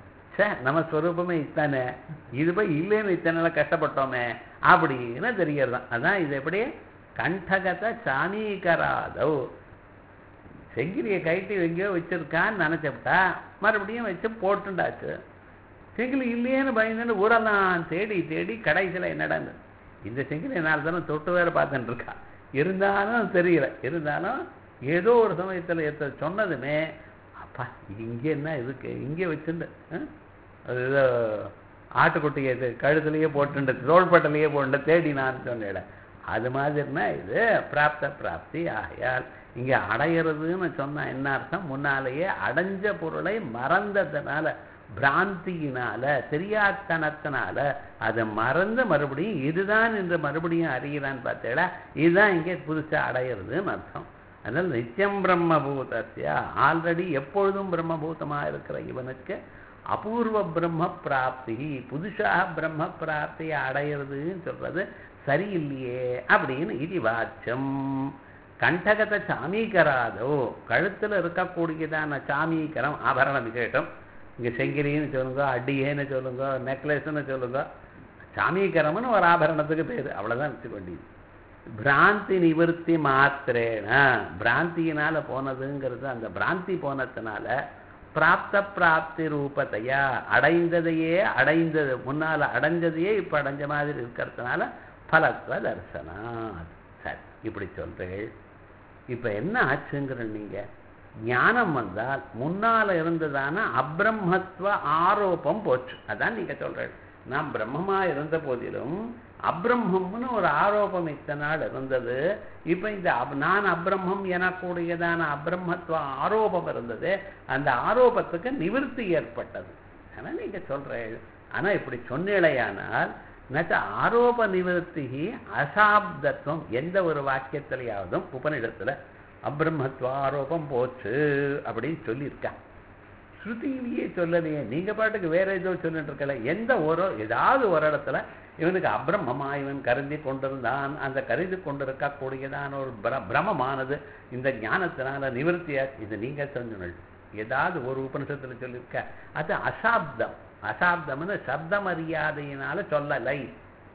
சே நம்ம ஸ்வரூபமே இத்தானே இது போய் இல்லைன்னு இத்தனை நாள் கஷ்டப்பட்டோமே அப்படின்னு தெரியறதான் அதான் இது எப்படி கண்டகத சாமீகராதவ் செங்கிலியை கைட்டி எங்கேயோ வச்சிருக்கான்னு நினைச்சப்பட்டா மறுபடியும் வச்சு போட்டுண்டாச்சு செங்கிலி இல்லையேன்னு பயந்துன்னு ஊரெல்லாம் தேடி தேடி கடைசியில் என்னடான்னு இந்த செங்கிலி நாலு தானே தொட்டு வேற பார்த்துட்டு இருக்கா இருந்தாலும் தெரியல இருந்தாலும் ஏதோ ஒரு சமயத்தில் எத்த சொன்னதுமே அப்பா இங்கே என்ன இருக்கு இங்கே வச்சுண்டு ஆ? அது ஏதோ ஆட்டுக்குட்டியை இது கழுத்துலயே போட்டுண்டு தோள்பட்டலையே போட்டு தேடி நான் சொன்னேன் அது மாதிரினா இது பிராப்த பிராப்தி ஆகையால் இங்க அடையிறதுன்னு சொன்னா என்ன அர்த்தம் முன்னாலேயே அடைஞ்ச பொருளை மறந்ததுனால பிராந்தியினால தெரியாத்தனத்தினால அதை மறந்து மறுபடியும் இதுதான் என்று மறுபடியும் அறிகிறான்னு பார்த்தேடா இதுதான் இங்கே புதுசா அடையிறதுன்னு அர்த்தம் அதனால் நித்தியம் பிரம்மபூதஸ்ய ஆல்ரெடி எப்பொழுதும் பிரம்மபூதமா இருக்கிற இவனுக்கு அபூர்வ பிரம்ம பிராப்தி புதுசாக பிரம்ம பிராப்தியை அடையிறதுன்னு சொல்றது சரியில்லையே அப்படின்னு இது வாச்சம் கண்டகத சாமீகராதோ கழுத்துல இருக்கக்கூடியதான சாமீகரம் ஆபரண விசேஷம் இங்க செங்கிலின்னு சொல்லுங்க அடியேன்னு சொல்லுங்க நெக்லஸ்ன்னு சொல்லுங்க சாமீகரம்னு ஒரு ஆபரணத்துக்கு பேரு அவ்வளவுதான் வச்சுக்க வேண்டியது பிராந்தி நிவர்த்தி மாத்திரேன பிராந்தியினால போனதுங்கிறது அந்த பிராந்தி போனதுனால பிராப்த பிராப்தி ரூபத்தையா அடைந்ததையே அடைந்தது முன்னால அடைஞ்சதையே இப்ப அடைஞ்ச மாதிரி இருக்கிறதுனால பலத்வ தர்சனா சரி இப்படி சொல்றேன் இப்ப என்ன ஆச்சுங்கிற நீங்க ஞானம் வந்தால் முன்னால இருந்ததான அப்ரம்மத்துவ ஆரோபம் போச்சு அதான் நீங்க சொல்றேன் நான் பிரம்மமா இருந்த போதிலும் அப்ரம்மம்னு ஒரு ஆரோபம் இத்தனை நாள் இருந்தது இப்ப இந்த அப்- நான் அப்ரம்மம் எனக்கூடியதான அப்ரம்மத்துவ ஆரோபம் இருந்தது அந்த ஆரோபத்துக்கு நிவிருத்தி ஏற்பட்டது ஆனா நீங்க சொல்றேன் ஆனா இப்படி சொன்னேளையானால் நச்ச ஆரோப நிவர்த்தி அசாப்தத்துவம் எந்த ஒரு வாக்கியத்திலேயாவதும் உபனிடத்துல அப்ரம்மத்துவ ஆரோபம் போச்சு அப்படின்னு சொல்லியிருக்கா ஸ்ருதியிலேயே சொல்லலையே நீங்க பாட்டுக்கு வேற ஏதோ சொல்லிட்டு இருக்கல எந்த ஒரு ஏதாவது ஒரு இடத்துல இவனுக்கு அப்ரம்மமா இவன் கருதி கொண்டிருந்தான் அந்த கருதி கொண்டிருக்கக்கூடியதான ஒரு பிர பிரமமானது இந்த ஞானத்தினால நிவர்த்தியா இது நீங்க சொன்ன ஏதாவது ஒரு உபனிஷத்துல சொல்லியிருக்க அது அசாப்தம் அசாப்தம்னு சப்த மரியாதையினால சொல்லலை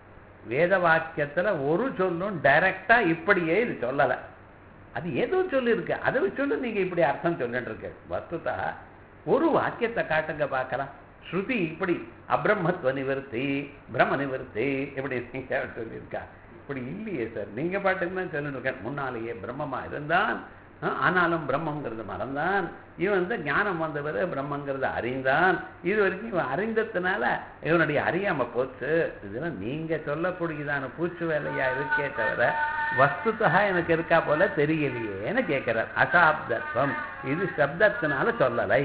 வேத வாக்கியத்துல ஒரு சொல்லும் டைரக்டா இப்படியே இது சொல்லலை அது ஏதோ சொல்லியிருக்கு அதை சொல்லு நீங்க இப்படி அர்த்தம் சொல்லிட்டு இருக்கு வஸ்துதா ஒரு வாக்கியத்தை காட்டுங்க பார்க்கலாம் ஸ்ருதி இப்படி அப்ரம்மத்வ நிவர்த்தி பிரம்ம நிவர்த்தி இப்படி நீங்க சொல்லியிருக்கா இப்படி இல்லையே சார் நீங்க பாட்டுக்கு தான் சொல்லிட்டு இருக்கேன் முன்னாலேயே பிரம்மமா இருந்தான் ஆ, ஆனாலும் பிரம்மங்கிறது மறந்தான் இவன் வந்து ஞானம் வந்தவர் பிரம்மங்கிறத அறிந்தான் இது வரைக்கும் இவன் அறிந்ததுனால இவனுடைய அறியாம போச்சு இதெல்லாம் நீங்க சொல்லக்கூடியதான பூச்சு வேலையா இருக்கே தவிர வஸ்துதா எனக்கு இருக்கா போல தெரியலையேன்னு கேட்கிறார் அசாப்தத்வம் இது சப்தத்தினால சொல்லலை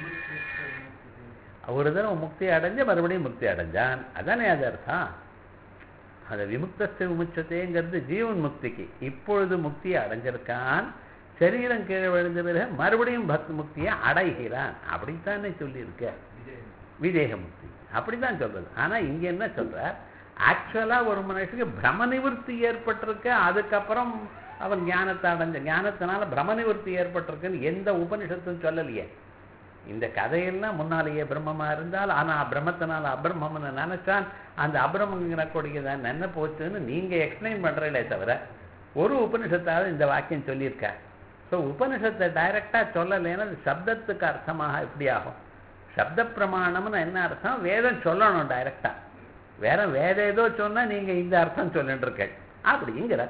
ஒரு தடவை முக்தி அடைஞ்சு மறுபடியும் முக்தி அடைஞ்சான் அதானே அது அர்த்தம் அந்த விமுக்தஸ்து விமுச்சத்தைங்கிறது ஜீவன் முக்திக்கு இப்பொழுது முக்தியை அடைஞ்சிருக்கான் சரீரம் கீழே விழுந்த பிறகு மறுபடியும் பக்தி முக்தியை அடைகிறான் அப்படித்தானே சொல்லியிருக்க விதேக முக்தி அப்படிதான் சொல்றது ஆனா இங்க என்ன சொல்றார் ஆக்சுவலா ஒரு மனுஷனுக்கு பிரம நிவர்த்தி ஏற்பட்டிருக்கு அதுக்கப்புறம் அவன் ஞானத்தை அடைஞ்ச ஞானத்தினால பிரம நிவர்த்தி ஏற்பட்டிருக்குன்னு எந்த உபனிஷத்தும் சொல்லலையே இந்த கதையெல்லாம் முன்னாலேயே பிரம்மமா இருந்தால் ஆனா பிரம்மத்தினால அபிரம்மம்னு நினைச்சான் அந்த அபிரமங்கிறக்கூடியதான் என்ன போச்சுன்னு நீங்க எக்ஸ்பிளைன் பண்றீங்களே தவிர ஒரு உபனிஷத்தாவது இந்த வாக்கியம் சொல்லியிருக்க ஸோ உபனிஷத்தை டைரக்டா சொல்லலைன்னா அது சப்தத்துக்கு அர்த்தமாக எப்படி ஆகும் சப்த பிரமாணம்னு என்ன அர்த்தம் வேதம் சொல்லணும் டைரக்டா வேற வேற ஏதோ சொன்னா நீங்க இந்த அர்த்தம் சொல்லிட்டு இருக்க அப்படிங்கிற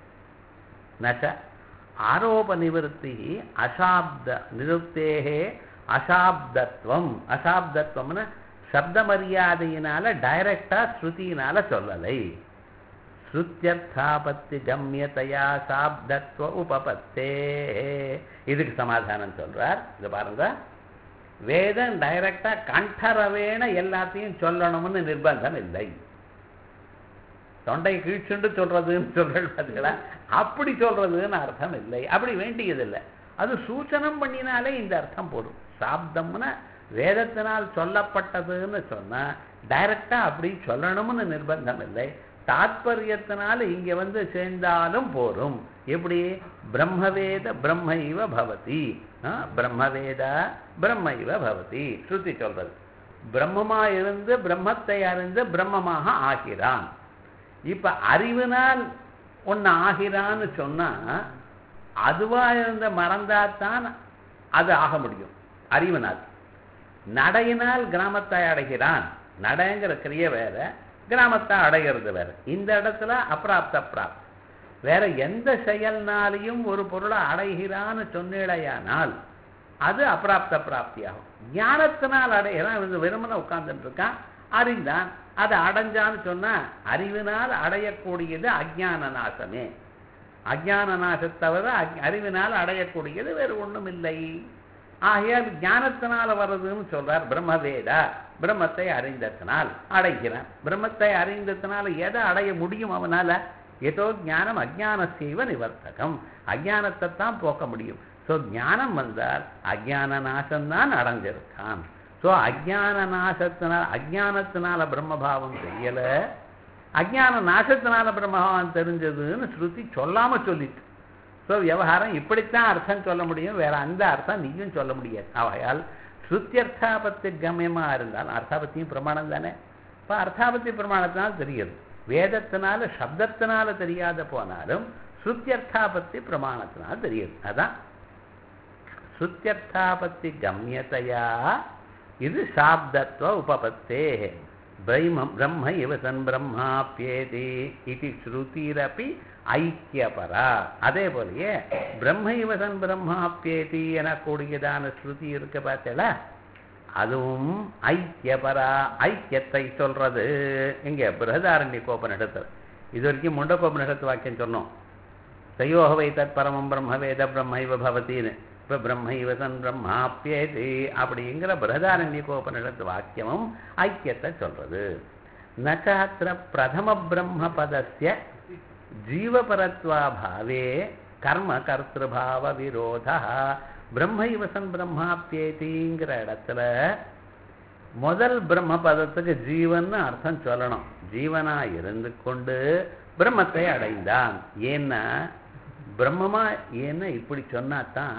நச்ச ஆரோப நிவர்த்தி அசாப்த நிருப்தேகே அசாப்தத்வம் அசாப்தத்வம்னு சப்த மரியாதையினால டைரக்டா ஸ்ருதியினால சொல்லலை ஸ்ருத்தியர்த்தாபத்தி கம்யதையா சாப்தத்வ உபபத்தே இதுக்கு சமாதானம் சொல்றார் இது பாருங்க வேதம் டைரக்டா கண்டரவேன எல்லாத்தையும் சொல்லணும்னு நிர்பந்தம் இல்லை தொண்டை கீழ்ச்சுண்டு சொல்றதுன்னு சொல்றது பார்த்தீங்களா அப்படி சொல்றதுன்னு அர்த்தம் இல்லை அப்படி வேண்டியதில்லை அது சூச்சனம் பண்ணினாலே இந்த அர்த்தம் போடும் சாப்தம்னா வேதத்தினால் சொல்லப்பட்டதுன்னு சொன்னா டைரக்டா அப்படி சொல்லணும்னு நிர்பந்தம் இல்லை தாத்பரியத்தினால இங்க வந்து சேர்ந்தாலும் போரும் எப்படி பிரம்மவேத பிரம்ம இவ பவதி ஆ, பிரம்மவேத பிரம்ம இவ பவதி ஸ்ருதி சொல்றது பிரம்மமா இருந்து பிரம்மத்தை அறிந்து பிரம்மமாக ஆகிறான் இப்ப அறிவினால் ஒன்னு ஆகிறான்னு சொன்னா அதுவா இருந்த மறந்தாத்தான் அது ஆக முடியும் அறிவினால் நடையினால் கிராமத்தை அடைகிறான் நடைங்கிற கிரிய வேற கிராமத்தை அடைகிறது வேற இந்த இடத்துல அப்பிராப்த பிராப்த் வேற எந்த செயல்னாலையும் ஒரு பொருளை அடைகிறான்னு சொன்னேடையானால் அது அப்பிராப்த பிராப்தியாகும் ஞானத்தினால் அடைகிறான் இவன் வெறுமனை உட்கார்ந்துட்டு இருக்கான் அறிந்தான் அதை அடைஞ்சான்னு சொன்னா அறிவினால் அடையக்கூடியது அஜ்ஞான நாசமே அஜ்ஞான நாசத்தவிர அஜ்- அறிவினால் அடையக்கூடியது வேறு ஒண்ணும் இல்லை ஆகையால் ஞானத்தினால வர்றதுன்னு சொல்றார் பிரம்மவேதா பிரம்மத்தை அறிந்தத்தினால் அடைகிறான் பிரம்மத்தை அறிந்தத்தினால எதை அடைய முடியும் அவனால ஏதோ ஞானம் அஜானசைவ நிவர்த்தகம் அஜானத்தை தான் போக்க முடியும் ஸோ ஞானம் வந்தால் அஜான நாசம்தான் அடைஞ்சிருக்கான் ஸோ அஜான நாசத்தினால் அஜானத்தினால பிரம்மபாவம் தெரியல அஜான நாசத்தினால பிரம்மபாவம் தெரிஞ்சதுன்னு ஸ்ருதி சொல்லாம சொல்லிட்டு ஸோ விவகாரம் இப்படித்தான் அர்த்தம் சொல்ல முடியும் வேற அந்த அர்த்தம் நீயும் சொல்ல முடியாது ஆகையால் ஸ்ருத்தியர்த்தாபத்தி கம்யமா இருந்தால் அர்த்தாபத்தியும் பிரமாணம் தானே இப்போ அர்த்தாபத்தி பிரமாணத்தினால் தெரியுது வேதத்தினால சப்தத்தினால தெரியாத போனாலும் ஸ்ருத்தியர்த்தாபத்தி பிரமாணத்தினால் தெரியுது அதான் ஸ்ருத்தியர்த்தாபத்தி கம்யதையா இது சாப்தத்வ உபபத்தே பிரம்ம பிரம்ம இவ சன் பிரம்மாப்பியேதி இது ஸ்ருதிரப்பி ஐக்கியபரா அதே போலயே பிரம்ம இவ சன் பிரம்மாப்பியேதி எனக்கூடியதான ஸ்ருதி இருக்கு பார்த்தல அதுவும் ஐக்கியபரா ஐக்கியத்தை சொல்றது இங்க பிரகதாரண்ய கோபனிடத்தில் இது வரைக்கும் முண்டகோபனிடத்து வாக்கியம் சொன்னோம் தயோகவை தத் பரமம் பிரம்ம வேத பிரம்மைவ பவத்தின்னு இப்போ பிரம்மைவ சன் பிரம்மாப்பியேதி அப்படிங்கிற பிரகதாரண்யகோபனிடத்து வாக்கியமும் ஐக்கியத்தை சொல்றது நச்சாத்திர பிரதம பிரம்ம பதஸ்ய ஜீவபரத்வாபாவே கர்ம கர்த்திருபாவ விரோத பிரம்மைவ சன் பிரம்மாப்பியேதிங்கிற இடத்துல முதல் பிரம்ம பதத்துக்கு ஜீவன்னு அர்த்தம் சொல்லணும் ஜீவனா இருந்து கொண்டு பிரம்மத்தை அடைந்தான் ஏன்னா பிரம்மமா ஏன்னா இப்படி சொன்னாதான்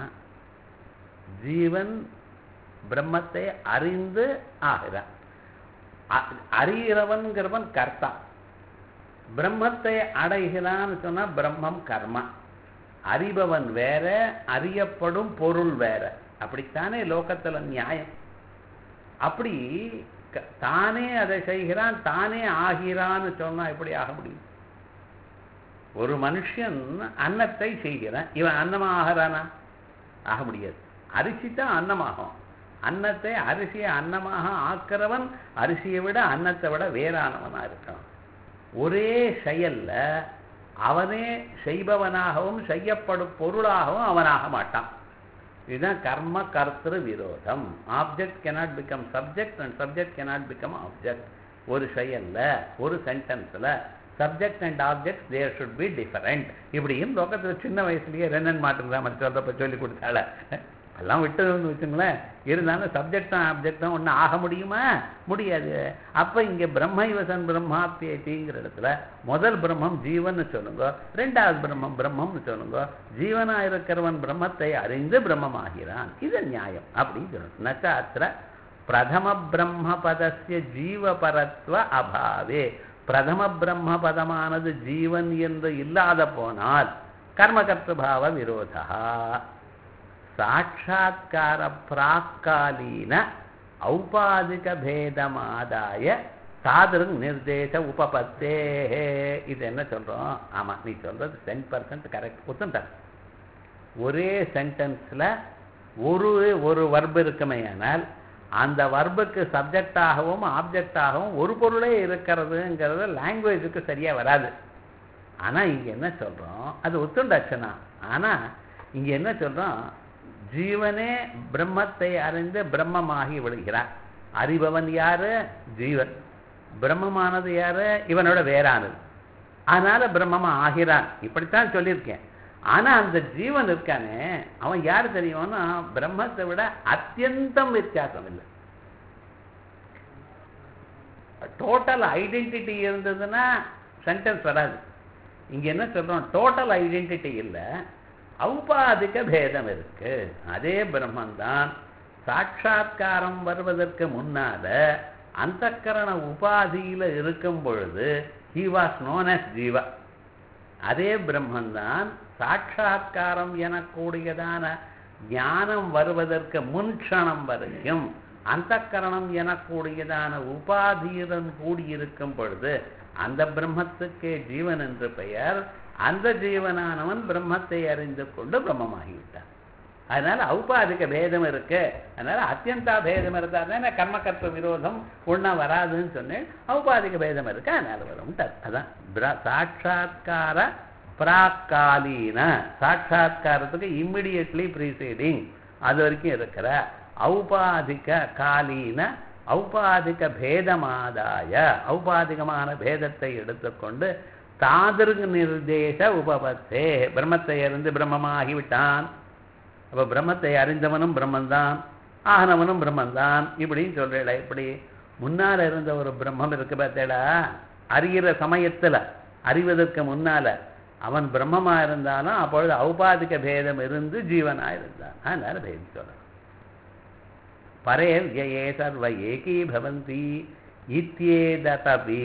ஜீவன் பிரம்மத்தை அறிந்து ஆகிறான் அ- அறிகிறவன்கிறவன் கர்த்தா பிரம்மத்தை அடைகிறான்னு சொன்னா பிரம்மம் கர்மா அறிபவன் வேற அறியப்படும் பொருள் வேற அப்படித்தானே லோகத்துல நியாயம் அப்படி க- தானே அதை செய்கிறான் தானே ஆகிறான்னு சொன்னா எப்படி ஆக முடியும் ஒரு மனுஷன் அன்னத்தை செய்கிறான் இவன் அன்னமா ஆகிறானா ஆக முடியாது அரிசி தான் அன்னமாகும் அன்னத்தை அரிசியை அன்னமாக ஆக்கிறவன் அரிசியை விட அன்னத்தை விட வேறானவனா இருக்கான் ஒரே செயல்ல அவனே செய்பவனாகவும் செய்யப்படும் பொருளாகவும் அவனாக மாட்டான் இதுதான் கர்ம கர்த்திரு விரோதம் object cannot become subject and subject cannot become object ஒரு செயல்ல ஒரு சென்டென்ஸ்ல subject and object there should be different இப்படியும் லோகத்துல சின்ன வயசுலயே ரென்னன் மாட்டுங்க மாதிரி சொல்றப்ப சொல்லி கொடுத்தால எல்லாம் விட்டதுன்னு வச்சுங்களேன் இருந்தாலும் சப்ஜெக்ட் தான் ஆப்ஜெக்ட் தான் ஒன்றும் ஆக முடியுமா முடியாது அப்ப இங்க பிரம்மைவசன் பிரம்மாப்பியத்திங்கிற இடத்துல முதல் பிரம்மம் ஜீவன்னு சொல்லுங்க ரெண்டாவது பிரம்மம் பிரம்மம்னு சொல்லுங்க ஜீவனா இருக்கிறவன் பிரம்மத்தை அறிந்து பிரம்மமாகிறான் இது நியாயம் அப்படின்னு சொல்லணும் நச்சாத்திர பிரதம பிரம்ம பதஸ்ய ஜீவபரத்வ அபாவே பிரதம பிரம்ம பதமானது ஜீவன் என்று இல்லாத போனால் கர்மகர்த்தபாவ விரோதா சாட்சா்கார பிராக்காலீன ஔபாதிக பேதமாதாய சாதரும் நிர்தேச உபபத்தே இது என்ன சொல்றோம் ஆமா நீ சொல்றது டென் பர்சன்ட் கரெக்ட் ஒத்துட்டார் ஒரே சென்டென்ஸ்ல ஒரு ஒரு வர்பு இருக்குமே ஆனால் அந்த வர்புக்கு சப்ஜெக்டாகவும் ஆப்ஜெக்டாகவும் ஒரு பொருளே இருக்கிறதுங்கிறது லாங்குவேஜுக்கு சரியா வராது ஆனா இங்க என்ன சொல்றோம் அது ஒத்துண்டாச்சுனா ஆனா இங்க என்ன சொல்றோம் ஜீவனே பிரம்மத்தை அறிந்து பிரம்மமாகி விடுகிறான் அறிபவன் யாரு ஜீவன் பிரம்மமானது யாரு இவனோட வேறானது அதனால பிரம்மமா ஆகிறான் இப்படித்தான் சொல்லியிருக்கேன் ஆனா அந்த ஜீவன் இருக்கானே அவன் யாரு தெரியும்னா பிரம்மத்தை விட அத்தியந்தம் வித்தியாசம் இல்லை டோட்டல் ஐடென்டிட்டி இருந்ததுன்னா சென்டென்ஸ் வராது இங்க என்ன சொல்றோம் டோட்டல் ஐடென்டிட்டி இல்லை ஔபாதிக பேதம் இருக்கு அதே பிரம்மந்தான் சாட்சா்காரம் வருவதற்கு முன்னால அந்தக்கரண உபாதியில இருக்கும் பொழுது he was known as jiva அதே பிரம்மந்தான் சாட்சா்காரம் எனக்கூடியதான ஞானம் வருவதற்கு முன்ஷணம் வரைக்கும் அந்தக்கரணம் எனக்கூடியதான உபாதியுடன் கூடியிருக்கும் பொழுது அந்த பிரம்மத்துக்கே ஜீவன் என்று பெயர் அந்த ஜீவனானவன் பிரம்மத்தை அறிந்து கொண்டு பிரம்மமாகிவிட்டான் அதனால ஔபாதிக பேதம் இருக்கு அதனால அத்தியந்தா பேதம் இருந்தா தானே கர்மகர்த்த விரோதம் ஒன்றா வராதுன்னு சொன்னேன் ஔபாதிக பேதம் இருக்கு அதனால வரும் அதான் பிர- சாட்சாத்கார பிராக்காலீன சாட்சாத்காரத்துக்கு இம்மிடியட்லி ப்ரீசீடிங் அது வரைக்கும் இருக்கிற ஔபாதிக காலீன ஔபாதிக பேதமாதாய ஔபாதிகமான பேதத்தை எடுத்துக்கொண்டு தாதிருக நிர்தேச உபபத்தே பிரம்மத்தை அறிந்து பிரம்மமாகிவிட்டான் அப்ப பிரம்மத்தை அறிந்தவனும் பிரம்மன்தான் ஆனவனும் பிரம்மன்தான் இப்படின்னு சொல்றேடா இப்படி முன்னால இருந்த ஒரு பிரம்மம் இருக்கு பார்த்தேடா அறிகிற சமயத்துல அறிவதற்கு முன்னால அவன் பிரம்மமா இருந்தாலும் அப்பொழுது ஔபாதிக பேதம் இருந்து ஜீவனா இருந்தான் அதனால பேதம் சொல்லணும் பரே வியே சர்வ ஏகீ பவந்தி இத்தியேதபி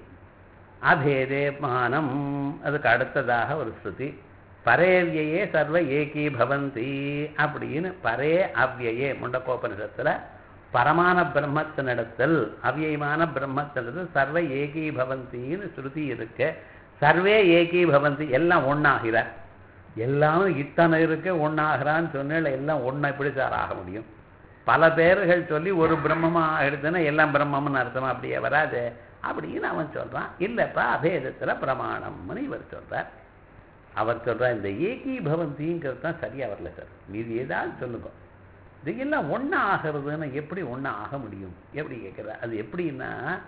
அபேதே மானம் அதுக்கு அடுத்ததாக ஒரு ஸ்ருதி பரேவியே சர்வ ஏகீ பவந்தி அப்படின்னு பரே அவ்யயே முண்டக்கோபனிஷத்துல பரமான பிரம்மத்தினிடத்தில் அவ்யயமான பிரம்மத்தினிடத்தில் சர்வ ஏகீ பவந்தின்னு ஸ்ருதி இருக்கு சர்வே ஏகீ பவந்தி எல்லாம் ஒண்ணாகிறார் எல்லாரும் இத்தனை இருக்கு ஒண்ணாகிறான்னு சொன்னேன் எல்லாம் ஒண்ணா எப்படி சார் ஆக முடியும் பல பேர்கள் சொல்லி ஒரு பிரம்மமா எடுத்துன்னா எல்லாம் பிரம்மம்னு அர்த்தமா அப்படியே வராது அப்படின்னு அவன் சொல்றான் இல்லப்பா அபேதத்துல பிரமாணம்னு இவர் சொல்றார் அவர் சொல்றார் இந்த ஏகீ பவந்திங்கிறது தான் சரியா வரல சார் மீதி ஏதாவது சொல்லுங்க இதெல்லாம் ஒண்ணா ஆகிறதுன்னு எப்படி ஒண்ணா ஆக முடியும் எப்படி கேட்குற அது எப்படின்னா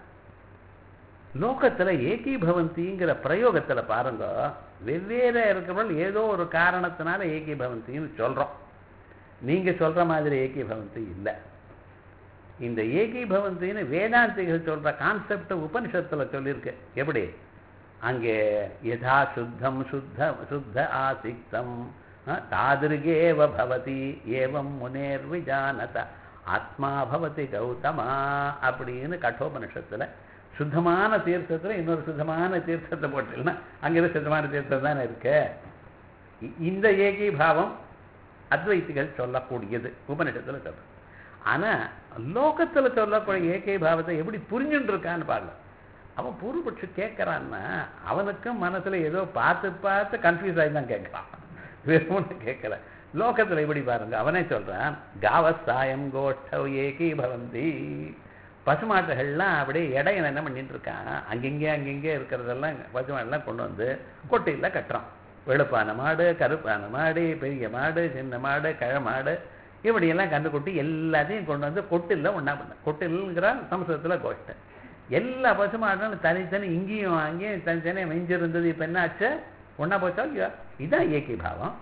லோகத்துல ஏகீ பவந்திங்கிற பிரயோகத்துல பாருங்க வெவ்வேறு இருக்கிறவர்கள் ஏதோ ஒரு காரணத்தினால ஏகீ பவந்தின்னு சொல்றோம் நீங்க சொல்ற மாதிரி ஏகீ பவந்தி இல்லை இந்த ஏகீ பவந்தின்னு வேதாந்திகள் சொல்ற கான்செப்ட் உபனிஷத்துல சொல்லியிருக்கு எப்படி அங்கே யதா சுத்தம் சுத்த சுத்த ஆசிக்தம் தாதிருகேவ பவதி ஏவம் முனேர் விஜானத ஆத்மா பவதி கௌதமா அப்படின்னு கட்டோபனிஷத்துல சுத்தமான தீர்த்தத்துல இன்னொரு சுத்தமான தீர்த்தத்தை போட்டீங்கன்னா அங்கிருந்து சுத்தமான தீர்த்தம் தானே இருக்கு இ- இந்த ஏகி பாவம் அத்வைத்திகள் சொல்லக்கூடியது உபநிஷத்துல சொல்ற ஆனா லோகத்துல சொல்லக்கூடிய ஏகை பாவத்தை எப்படி புரிஞ்சுட்டு இருக்கான்னு பாருங்க அவன் பூர்வபட்சி கேட்கறான்னா அவனுக்கும் மனசுல ஏதோ பார்த்து பார்த்து கன்ஃபியூஸ் ஆகி தான் கேட்கறான் வேற ஒன்றும் கேட்கல லோகத்துல எப்படி பாருங்க அவனே சொல்றான் காவசாயம் கோஷ்டவ் ஏகி பவந்தி பசுமாட்டுகள்லாம் அப்படியே இடையில என்ன பண்ணிட்டு இருக்கான் அங்கங்கே அங்கங்கே இருக்கிறதெல்லாம் பசுமாடெல்லாம் கொண்டு வந்து கொட்டையில் கட்டுறான் வெளுப்பான மாடு கருப்பான மாடு பெரிய மாடு சின்ன மாடு கழ மாடு இப்படியெல்லாம் கண்டு கொட்டி எல்லாத்தையும் கொண்டு வந்து கொட்டில்ல ஒன்றா பண்ண கொட்டில்ங்கிற சம்ஸ்கிருதத்தில் கோஷ்டை எல்லா பசுமாடும் தனித்தனி இங்கேயும் அங்கேயும் தனித்தனியாக மெஞ்சிருந்தது இப்போ என்ன ஆச்சு ஒன்றா போச்சா இல்லையா இதான் ஏகி பாவம்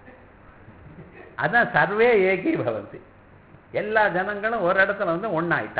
அதான் சர்வே ஏகி பவந்தி எல்லா ஜனங்களும் ஒரு இடத்துல வந்து ஒன்னாயிட்டா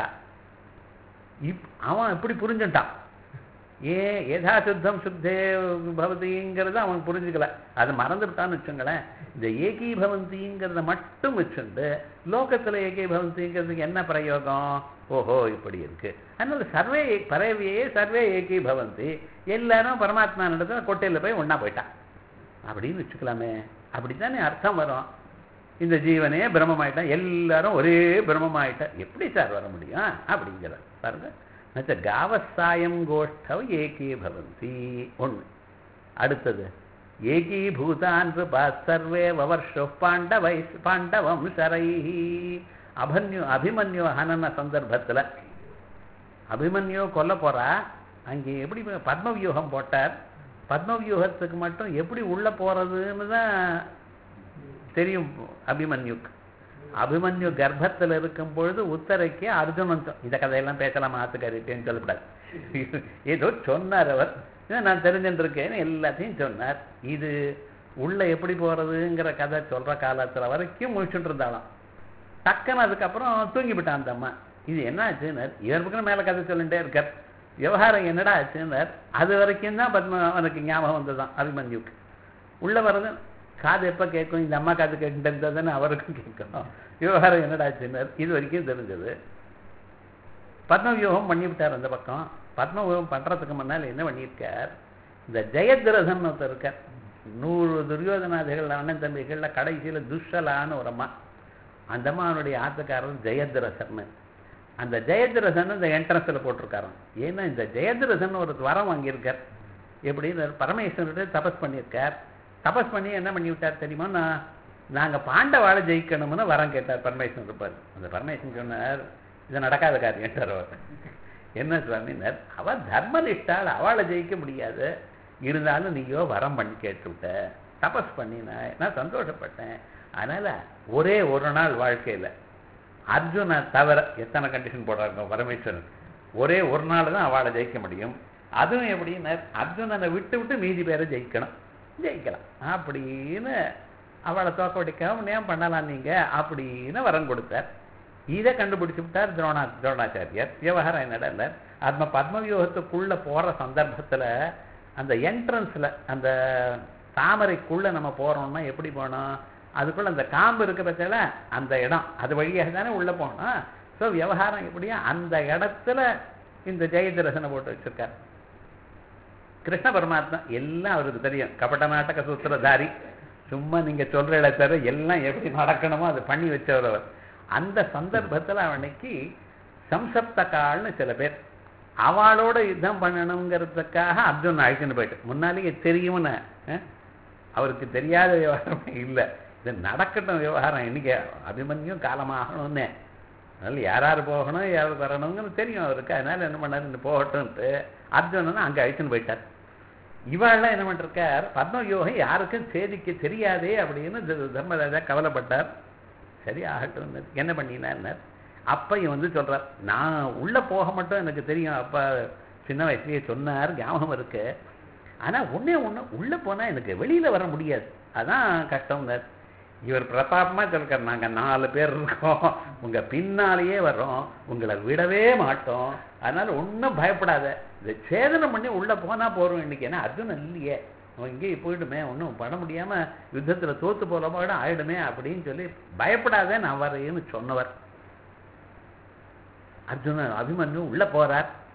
இப் அவன் இப்படி புரிஞ்சுட்டான் ஏன் யதா சுத்தம் சுத்தே பவதிங்கிறத அவன் புரிஞ்சுக்கல அது மறந்துட்டான்னு வச்சுங்களேன் இந்த ஏகி பவந்திங்கிறத மட்டும் வச்சுண்டு லோகத்துல ஏகி பவந்திங்கிறதுக்கு என்ன பிரயோகம் ஓஹோ இப்படி இருக்கு அதனால சர்வே பரவியே சர்வே ஏகி பவந்தி எல்லாரும் பரமாத்மா நடத்த கொட்டையில போய் ஒண்ணா போயிட்டான் அப்படின்னு வச்சுக்கலாமே அப்படித்தானே அர்த்தம் வரும் இந்த ஜீவனே பிரம்மமாயிட்டான் எல்லாரும் ஒரே பிரம்மமாயிட்டான் எப்படி சார் வர முடியும் அப்படிங்கிற பாருங்க நச்ச காவசாயம் கோஷ்டவ் ஏகீ பவந்தி ஒண்ணு அடுத்தது ஏகீ பூதான் கிருபா சர்வே வவர்ஷோ பாண்டவை பாண்டவம் சரைஹி அபன்யு அபிமன்யு ஹனன சந்தர்ப்பத்துல அபிமன்யு கொல்ல போறா அங்கே எப்படி பத்மவியூகம் போட்டார் பத்மவியூகத்துக்கு மட்டும் எப்படி உள்ள போறதுன்னு தான் தெரியும் அபிமன்யுக்கு அபிமன்யு கர்ப்பத்தில் இருக்கும் பொழுது உத்தரைக்கு அர்ஜுனன் சொ- இந்த கதையெல்லாம் பேசலாம் ஆத்துக்காரிட்டேன்னு சொல்லக்கூடாது ஏதோ சொன்னார் அவர் இதை நான் தெரிஞ்சுட்டு இருக்கேன்னு எல்லாத்தையும் சொன்னார் இது உள்ள எப்படி போறதுங்கிற கதை சொல்ற காலத்துல வரைக்கும் முழிச்சுட்டு இருந்தாலாம் டக்குன்னு அதுக்கப்புறம் தூங்கிவிட்டான் அந்த அம்மா இது என்ன ஆச்சுன்னார் இவர் பக்கம் மேல கதை சொல்லிட்டே இருக்கார் விவகாரம் என்னடா ஆச்சுன்னார் அது வரைக்கும் தான் பத்ம அவனுக்கு ஞாபகம் வந்ததுதான் அபிமன்யுக்கு உள்ள வர்றது காது எப்ப கேட்கும் இந்த அம்மா காது கேட்டு தானே அவருக்கும் கேட்கணும் விவகாரம் என்னடா ஆச்சுன்னார் இது வரைக்கும் தெரிஞ்சது பத்மவியூகம் பண்ணிவிட்டார் அந்த பக்கம் பத்மவியூகம் பண்றதுக்கு முன்னால் என்ன பண்ணியிருக்கார் இந்த ஜெயத்ரதன் ஒருத்தர் இருக்கார் நூறு துரியோதனாதிகள் அண்ணன் தம்பிகள்ல கடைசியில துஷலான்னு ஒரு அம்மா அந்த அம்மாவனுடைய ஆத்துக்காரர் ஜெயத்ரசன் அந்த ஜெயத்ரசன் இந்த என்ட்ரன்ஸில் போட்டிருக்காராம் ஏன்னா இந்த ஜெயத்ரசன் ஒரு வரம் வாங்கியிருக்கார் எப்படின்னு பரமேஸ்வரர்கிட்ட தபஸ் பண்ணியிருக்கார் தபஸ் பண்ணி என்ன பண்ணி விட்டார் தெரியுமா நான் நாங்கள் பாண்டவாளை ஜெயிக்கணும்னு வரம் கேட்டார் பரமேஸ்வரன் இருப்பார் அந்த பரமேஸ்வரன் சொன்னார் இது நடக்காத காரியம்ட்டார் அவர் என்ன சுவாமினர் அவ தர்மனிஷ்டால் அவளை ஜெயிக்க முடியாது இருந்தாலும் நீயோ வரம் பண்ணி கேட்டு விட்ட தபஸ் பண்ணின நான் சந்தோஷப்பட்டேன் அதனால ஒரே ஒரு நாள் வாழ்க்கையில அர்ஜுனை தவிர எத்தனை கண்டிஷன் போடுறாங்க பரமேஸ்வரன் ஒரே ஒரு நாள் தான் அவளை ஜெயிக்க முடியும் அதுவும் எப்படின்னா அர்ஜுனனை விட்டு விட்டு மீதி பேரை ஜெயிக்கணும் ஜெயிக்கலாம் அப்படின்னு அவளை தோக்க வடிக்காம ஏன் பண்ணலாம் நீங்க அப்படின்னு வரம் கொடுத்தார் இதை கண்டுபிடிச்சு விட்டார் துரோணா துரோணாச்சாரியர் விவகாரம் என்னடா இல்லை அந்த பத்மவியூகத்துக்குள்ள போற சந்தர்ப்பத்துல அந்த என்ட்ரன்ஸ்ல அந்த தாமரைக்குள்ள நம்ம போறோம்னா எப்படி போனோம் அதுக்குள்ள அந்த காம்பு இருக்க பட்சல அந்த இடம் அது வழியாக தானே உள்ள போனோம் ஸோ விவகாரம் எப்படியா அந்த இடத்துல இந்த ஜெயதிரசனை போட்டு வச்சிருக்கார் கிருஷ்ண பரமாத்மா எல்லாம் அவருக்கு தெரியும் கபட நாடக சூத்திரதாரி சும்மா நீங்க சொல்ற தவிர எல்லாம் எப்படி நடக்கணுமோ அதை பண்ணி வச்சவர் அவர் அந்த சந்தர்ப்பத்துல அவனுக்கு சம்சப்தகால்னு சில பேர் அவளோட யுத்தம் பண்ணணுங்கிறதுக்காக அர்ஜுன் அழைச்சுன்னு போயிட்டு முன்னாலேயே தெரியும்னு அஹ், அவருக்கு தெரியாத விவகாரமே இல்லை இது நடக்கட்டும் விவகாரம் இன்னைக்கு அபிமன்யும் காலமாகணும்னு அதனால யார் யார் போகணும் யார் வரணுங்கிறது தெரியும் அவருக்கு அதனால என்ன பண்ணாரு இந்த போகட்டும்ட்டு அர்ஜுனன் அங்கே அழைச்சுன்னு போயிட்டார் இவாள்லாம் என்ன பண்ணிருக்கார் பத்மவியூகம் யாருக்கும் சேதிக்க தெரியாதே அப்படின்னு த- தர்மராஜா கவலைப்பட்டார் சரி ஆகட்டும் என்ன பண்ணினார் அப்ப இவன் வந்து சொல்றார் நான் உள்ள போக மட்டும் எனக்கு தெரியும் அப்பா சின்ன வயசுலயே சொன்னார் ஞாபகம் இருக்கு ஆனா ஒண்ணே ஒண்ணு உள்ள போனா எனக்கு வெளியில வர முடியாது அதான் கஷ்டம்னார் இவர் பிரதாபமா சொல்றார் நாங்க நாலு பேர் இருக்கோம் உங்க பின்னாலேயே வர்றோம் உங்களை விடவே மாட்டோம் அதனால ஒண்ணும் பயப்படாத இதை சேதனம் பண்ணி உள்ள போனா போறோம் இன்னைக்கு ஏன்னா அர்ஜுனன் இல்லையே அவன் இங்கேயே போயிடுமே ஒன்றும் பண்ண முடியாம யுத்தத்துல தோத்து போல கூட ஆயிடுமே அப்படின்னு சொல்லி பயப்படாதே நான் வரேன்னு சொன்னவர் அர்ஜுனன் அபிமன்யு உள்ள போறார்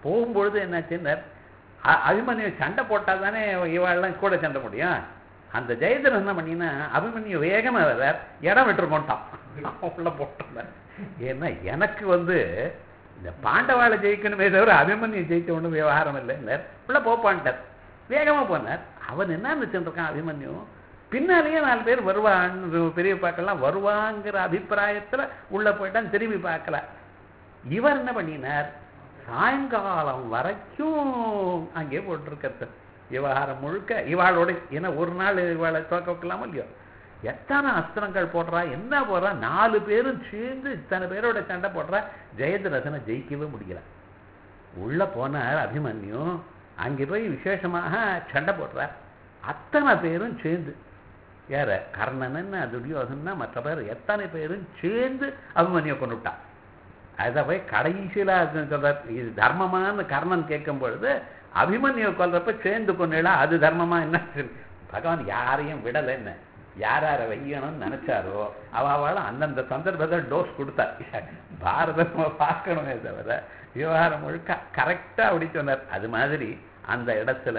போகும்பொழுது என்னாச்சுன்னு அ- அபிமன்யு சண்டை போட்டால் தானே இவாள்லாம் கூட சண்டை முடியும் அந்த ஜெயதர் என்ன பண்ணினா அபிமன்யு வேகமா வர்றார் இடம் விட்டு கொண்டான் உள்ள போட்டார் ஏன்னா எனக்கு வந்து இந்த பாண்டவாளை ஜெயிக்கணுமே தவிர அபிமன்யு ஜெயிக்க ஒன்றும் விவகாரம் இல்லைன்னார் உள்ள போப்பான்ட்டார் வேகமா போனார் அவன் என்ன நினைச்சுட்டு இருக்கான் அபிமன்யு பின்னாலேயே நாலு பேர் வருவான்னு பெரிய பார்க்கலாம் வருவாங்கிற அபிப்பிராயத்துல உள்ள போயிட்டான் திரும்பி பார்க்கல இவர் என்ன பண்ணினார் சாயங்காலம் வரைக்கும் அங்கே போட்டிருக்கிறது விவகாரம் முழுக்க இவாளோட ஏன்னா ஒரு நாள் இவாளை தோக்க வைக்கலாமோ இல்லையோ எத்தனை அஸ்திரங்கள் போடுறா என்ன போடுறா நாலு பேரும் சேர்ந்து இத்தனை பேரோட சண்டை போடுறா ஜெயத்ரதனை ஜெயிக்கவே முடியல உள்ள போனார் அபிமன்யு அங்கே போய் விசேஷமாக சண்டை போடுறார் அத்தனை பேரும் சேர்ந்து யார கர்ணன் துரியோதனா மற்ற பேர் எத்தனை பேரும் சேர்ந்து அபிமன்யு கொண்டுட்டான் அதை போய் கடைசியில் சொல்றார் இது தர்மமான்னு கர்ணன் கேட்கும் பொழுது அபிமன்யு கொல்றப்ப சேர்ந்து கொண்டுலாம் அது தர்மமா என்ன பகவான் யாரையும் விடலை என்ன யார் யாரை வையணும்னு நினைச்சாரோ அவ அவளும் அந்தந்த சந்தர்ப்பத்தை டோஸ் கொடுத்தா பாரதம் பார்க்கணுமே தவிர விவகாரம் முழுக்க கரெக்டாக அப்படி சொன்னார் அது மாதிரி அந்த இடத்துல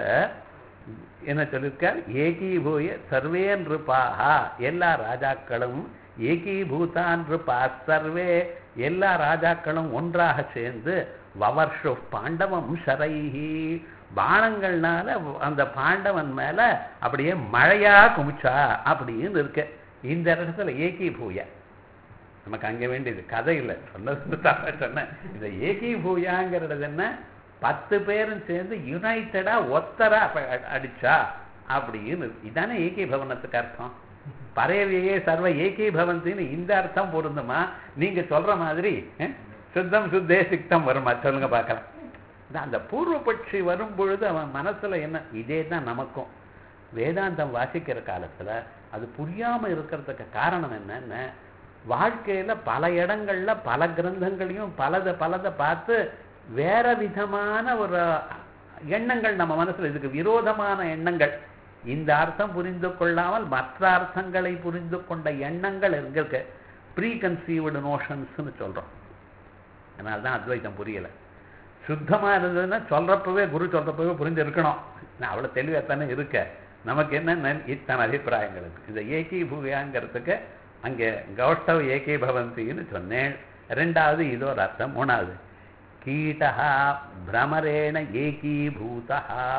என்ன சொல்லியிருக்கார் ஏகீபூய சர்வே நிருபாகா எல்லா ராஜாக்களும் ஏகீபூதான் நிருபா சர்வே எல்லா ராஜாக்களும் ஒன்றாக சேர்ந்து வவர்ஷு பாண்டவம் சரைஹி பானங்கள்னால அந்த பாண்டவன் மேல அப்படியே மழையா குமிச்சா அப்படின்னு இருக்கு இந்த இடத்துல ஏகி பூய நமக்கு அங்க வேண்டியது கதை இல்லை சொன்னது தப்பா சொன்னேன் இந்த ஏகி பூயாங்கிறது என்ன பத்து பேரும் சேர்ந்து யுனைட்டடா ஒத்தரா அப்ப அ- அடிச்சா அப்படின்னு இருக்கு. இதானே ஏகி பவனத்துக்கு அர்த்தம் பரேவியே சர்வ ஏகி பவந்தின்னு இந்த அர்த்தம் பொருந்துமா நீங்க சொல்ற மாதிரி அஹ், சுத்தம் சுத்தே சிக்தம் வருமா சொல்லுங்க பார்க்கலாம் இந்த அந்த பூர்வபட்சி வரும் பொழுது அவன் மனசுல என்ன இதே தான் நமக்கும் வேதாந்தம் வாசிக்கிற காலத்துல அது புரியாம இருக்கிறதுக்கு காரணம் என்னன்னு வாழ்க்கையில பல இடங்கள்ல பல கிரந்தங்களையும் பலதை பலதை பார்த்து வேற விதமான ஒரு எண்ணங்கள் நம்ம மனசுல இதுக்கு விரோதமான எண்ணங்கள் இந்த அர்த்தம் புரிந்து கொள்ளாமல் மற்ற அர்த்தங்களை புரிந்து கொண்ட எண்ணங்கள் எங்க இருக்கு ப்ரீ கன்சீவ்டு நோஷன்ஸ்னு சொல்றோம் அதனால தான் அத்வைத்தம் புரியல சுத்தமா இருந்ததுன்னா சொல்றப்பவே குரு சொல்றப்பவே புரிஞ்சு இருக்கணும் நான் அவ்வளவு தெளிவாத்தானே இருக்க நமக்கு என்ன இத்தனை அபிப்பிராயங்கள் இருக்கு இந்த ஏகி பூவியாங்கிறதுக்கு அங்கே கௌஷ்டவ ஏகி பவந்தின்னு சொன்னேன் ரெண்டாவது இது ஒரு அர்த்தம் மூணாவது கீட்டா பிரமரேண ஏகீபூதா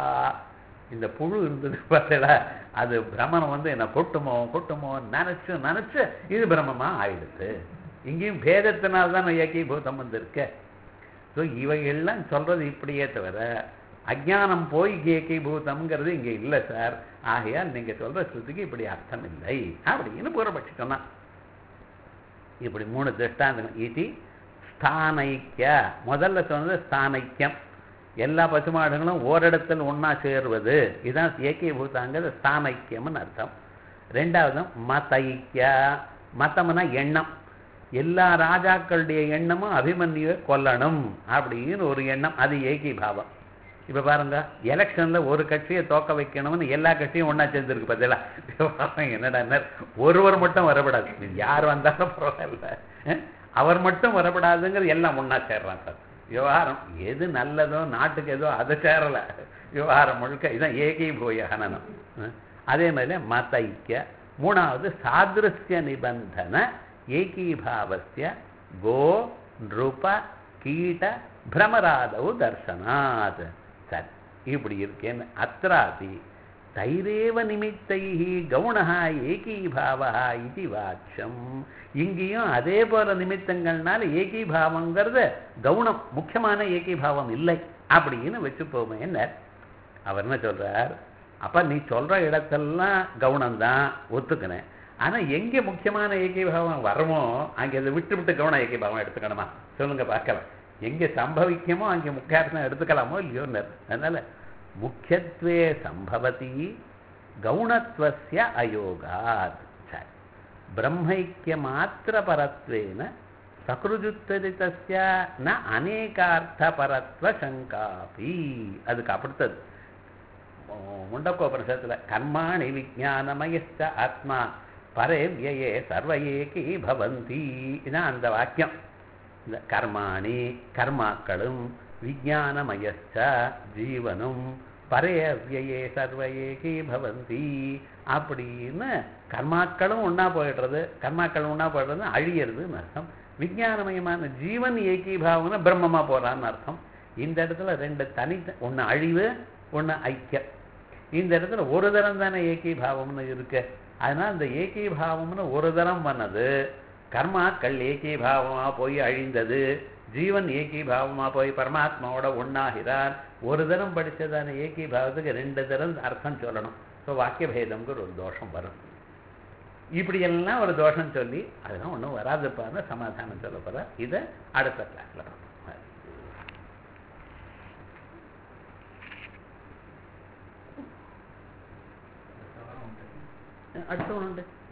இந்த புழு இருந்தது பார்த்தீங்களா அது பிரமணம் வந்து என்ன கொட்டுமோ கொட்டுமோ நினைச்சு நினைச்சு இது பிரமமா ஆயிடுது இங்கேயும் பேதத்தினால் தான் ஏகீபூதம் வந்திருக்கு ஸோ இவைகள்லாம் சொல்றது இப்படியே தவிர அஜ்ஞானம் போய் ஏகீபூதம்ங்கிறது இங்கே இல்லை சார் ஆகையால் நீங்க சொல்ற ஸ்ருதிக்கு இப்படி அர்த்தம் இல்லை அப்படின்னு பூர்வபட்சி சொன்னான் இப்படி மூணு திருஷ்டாந்தங்கள் இது ஸ்தானைக்கிய முதல்ல சொன்னது ஸ்தானைக்கியம் எல்லா பசுமாடுகளும் ஓரிடத்தில் ஒண்ணா சேர்வது இதுதான் ஏகீபூதாங்கிறது ஸ்தானைக்கியம்னு அர்த்தம் ரெண்டாவது மதைக்கிய மத்தம்னா எண்ணம் எல்லா ராஜாக்களுடைய எண்ணமும் அபிமன்யுவை கொல்லணும் அப்படின்னு ஒரு எண்ணம் அது ஏகீபாவம் இப்ப பாருங்க எலெக்ஷன்ல ஒரு கட்சியை தோக்க வைக்கணும்னு எல்லா கட்சியும் ஒண்ணா சேர்ந்துருக்கு பார்த்தீங்களா என்னடா ஒருவர் மட்டும் வரப்படாது இது யார் வந்தாலும் பரவாயில்ல அஹ்? அவர் மட்டும் வரப்படாதுங்கிறது எல்லாம் ஒண்ணா சேர்றான் சார் விவகாரம் எது நல்லதோ நாட்டுக்கு ஏதோ அதை சேரல விவகாரம் முழுக்க இதான் ஏகி போய ஹனனம் அஹ்? அதே மாதிரி மத ஐக்கிய மூணாவது சாதிருஷ்ய நிபந்தன ஏகீபாவசிய கோ நிருப கீட பிரமராதவு தர்சனாத் சரி இப்படி இருக்கேன்னு அत्रापि தைரேவ நிமித்தை கவுணா ஏகீபாவா இது வாட்சம் இங்கேயும் அதே போல நிமித்தங்கள்னால ஏகீபாவங்கிறது கவுனம் முக்கியமான ஏகீபாவம் இல்லை அப்படின்னு வச்சுப்போமே என்ன அவர் என்ன சொல்றார் அப்ப நீ சொல்ற இடத்தெல்லாம் கவுனம்தான் ஒத்துக்கினேன் ஆனா எங்க முக்கியமான ஏகீபாவம் வரமோ அங்க அதை விட்டு விட்டு கவுன ஏகீபாவம் எடுத்துக்கணுமா சொல்லுங்க பார்க்கலாம் எங்க சம்பவிக்குமோ அங்கே முக்கியார்த்தம் எடுத்துக்கலாமோ இல்லையோன்னு அதனால முக்கியத்துவே சம்பவதி கவுணத்வஸ்ய அயோகாத் சரி பிரம்மைக்கிய மாத்திர பரத்வேன சக்ருஜுத்தரிதஸ்ய ந அநேகார்த்த பரத்வ சங்காபி அதுக்கு அப்படித்தது முண்டக்கோபனிஷத்துல கர்மாணி விஜானமயஸ்த ஆத்மா பரே வியே சர்வ ஏகி பவந்தி இதான் அந்த வாக்கியம் இந்த கர்மாணி கர்மாக்களும் விஜானமயச்ச ஜீவனும் பரே அவ்யயே சர்வ ஏகீ பவந்தி அப்படின்னு கர்மாக்களும் ஒண்ணா போயிடுறது கர்மாக்கள் ஒண்ணா போயிடுறது அழியிறதுன்னு அர்த்தம் விஞ்ஞானமயமான ஜீவன் ஏகீபாவம்னா பிரம்மமா போறான்னு அர்த்தம் இந்த இடத்துல ரெண்டு தனி ஒண்ணு அழிவு ஒண்ணு ஐக்கியம் இந்த இடத்துல ஒரு தரம் தானே ஏகீபாவம்னு இருக்கு அதனால இந்த ஏகீபாவம்னு ஒரு தரம் பண்ணது கர்மாக்கள் ஏகீபாவமா போய் அழிந்தது ஜீவன் ஏகீபாவமா போய் பரமாத்மாவோட ஒண்ணாகிறார் ஒரு தரம் படிச்சதான ஏகீபாவத்துக்கு ரெண்டு தரம் அர்த்தம் சொல்லணும் ஸோ வாக்கிய பேதம்ங்கிற ஒரு தோஷம் வரும் இப்படியெல்லாம் ஒரு தோஷம் சொல்லி அதெல்லாம் ஒன்றும் வராதுப்பான்னு சமாதானம் சொல்ல போற இதை அடுத்த கிளாஸ்ல பார்ப்போம் அடுத்த ஒன்று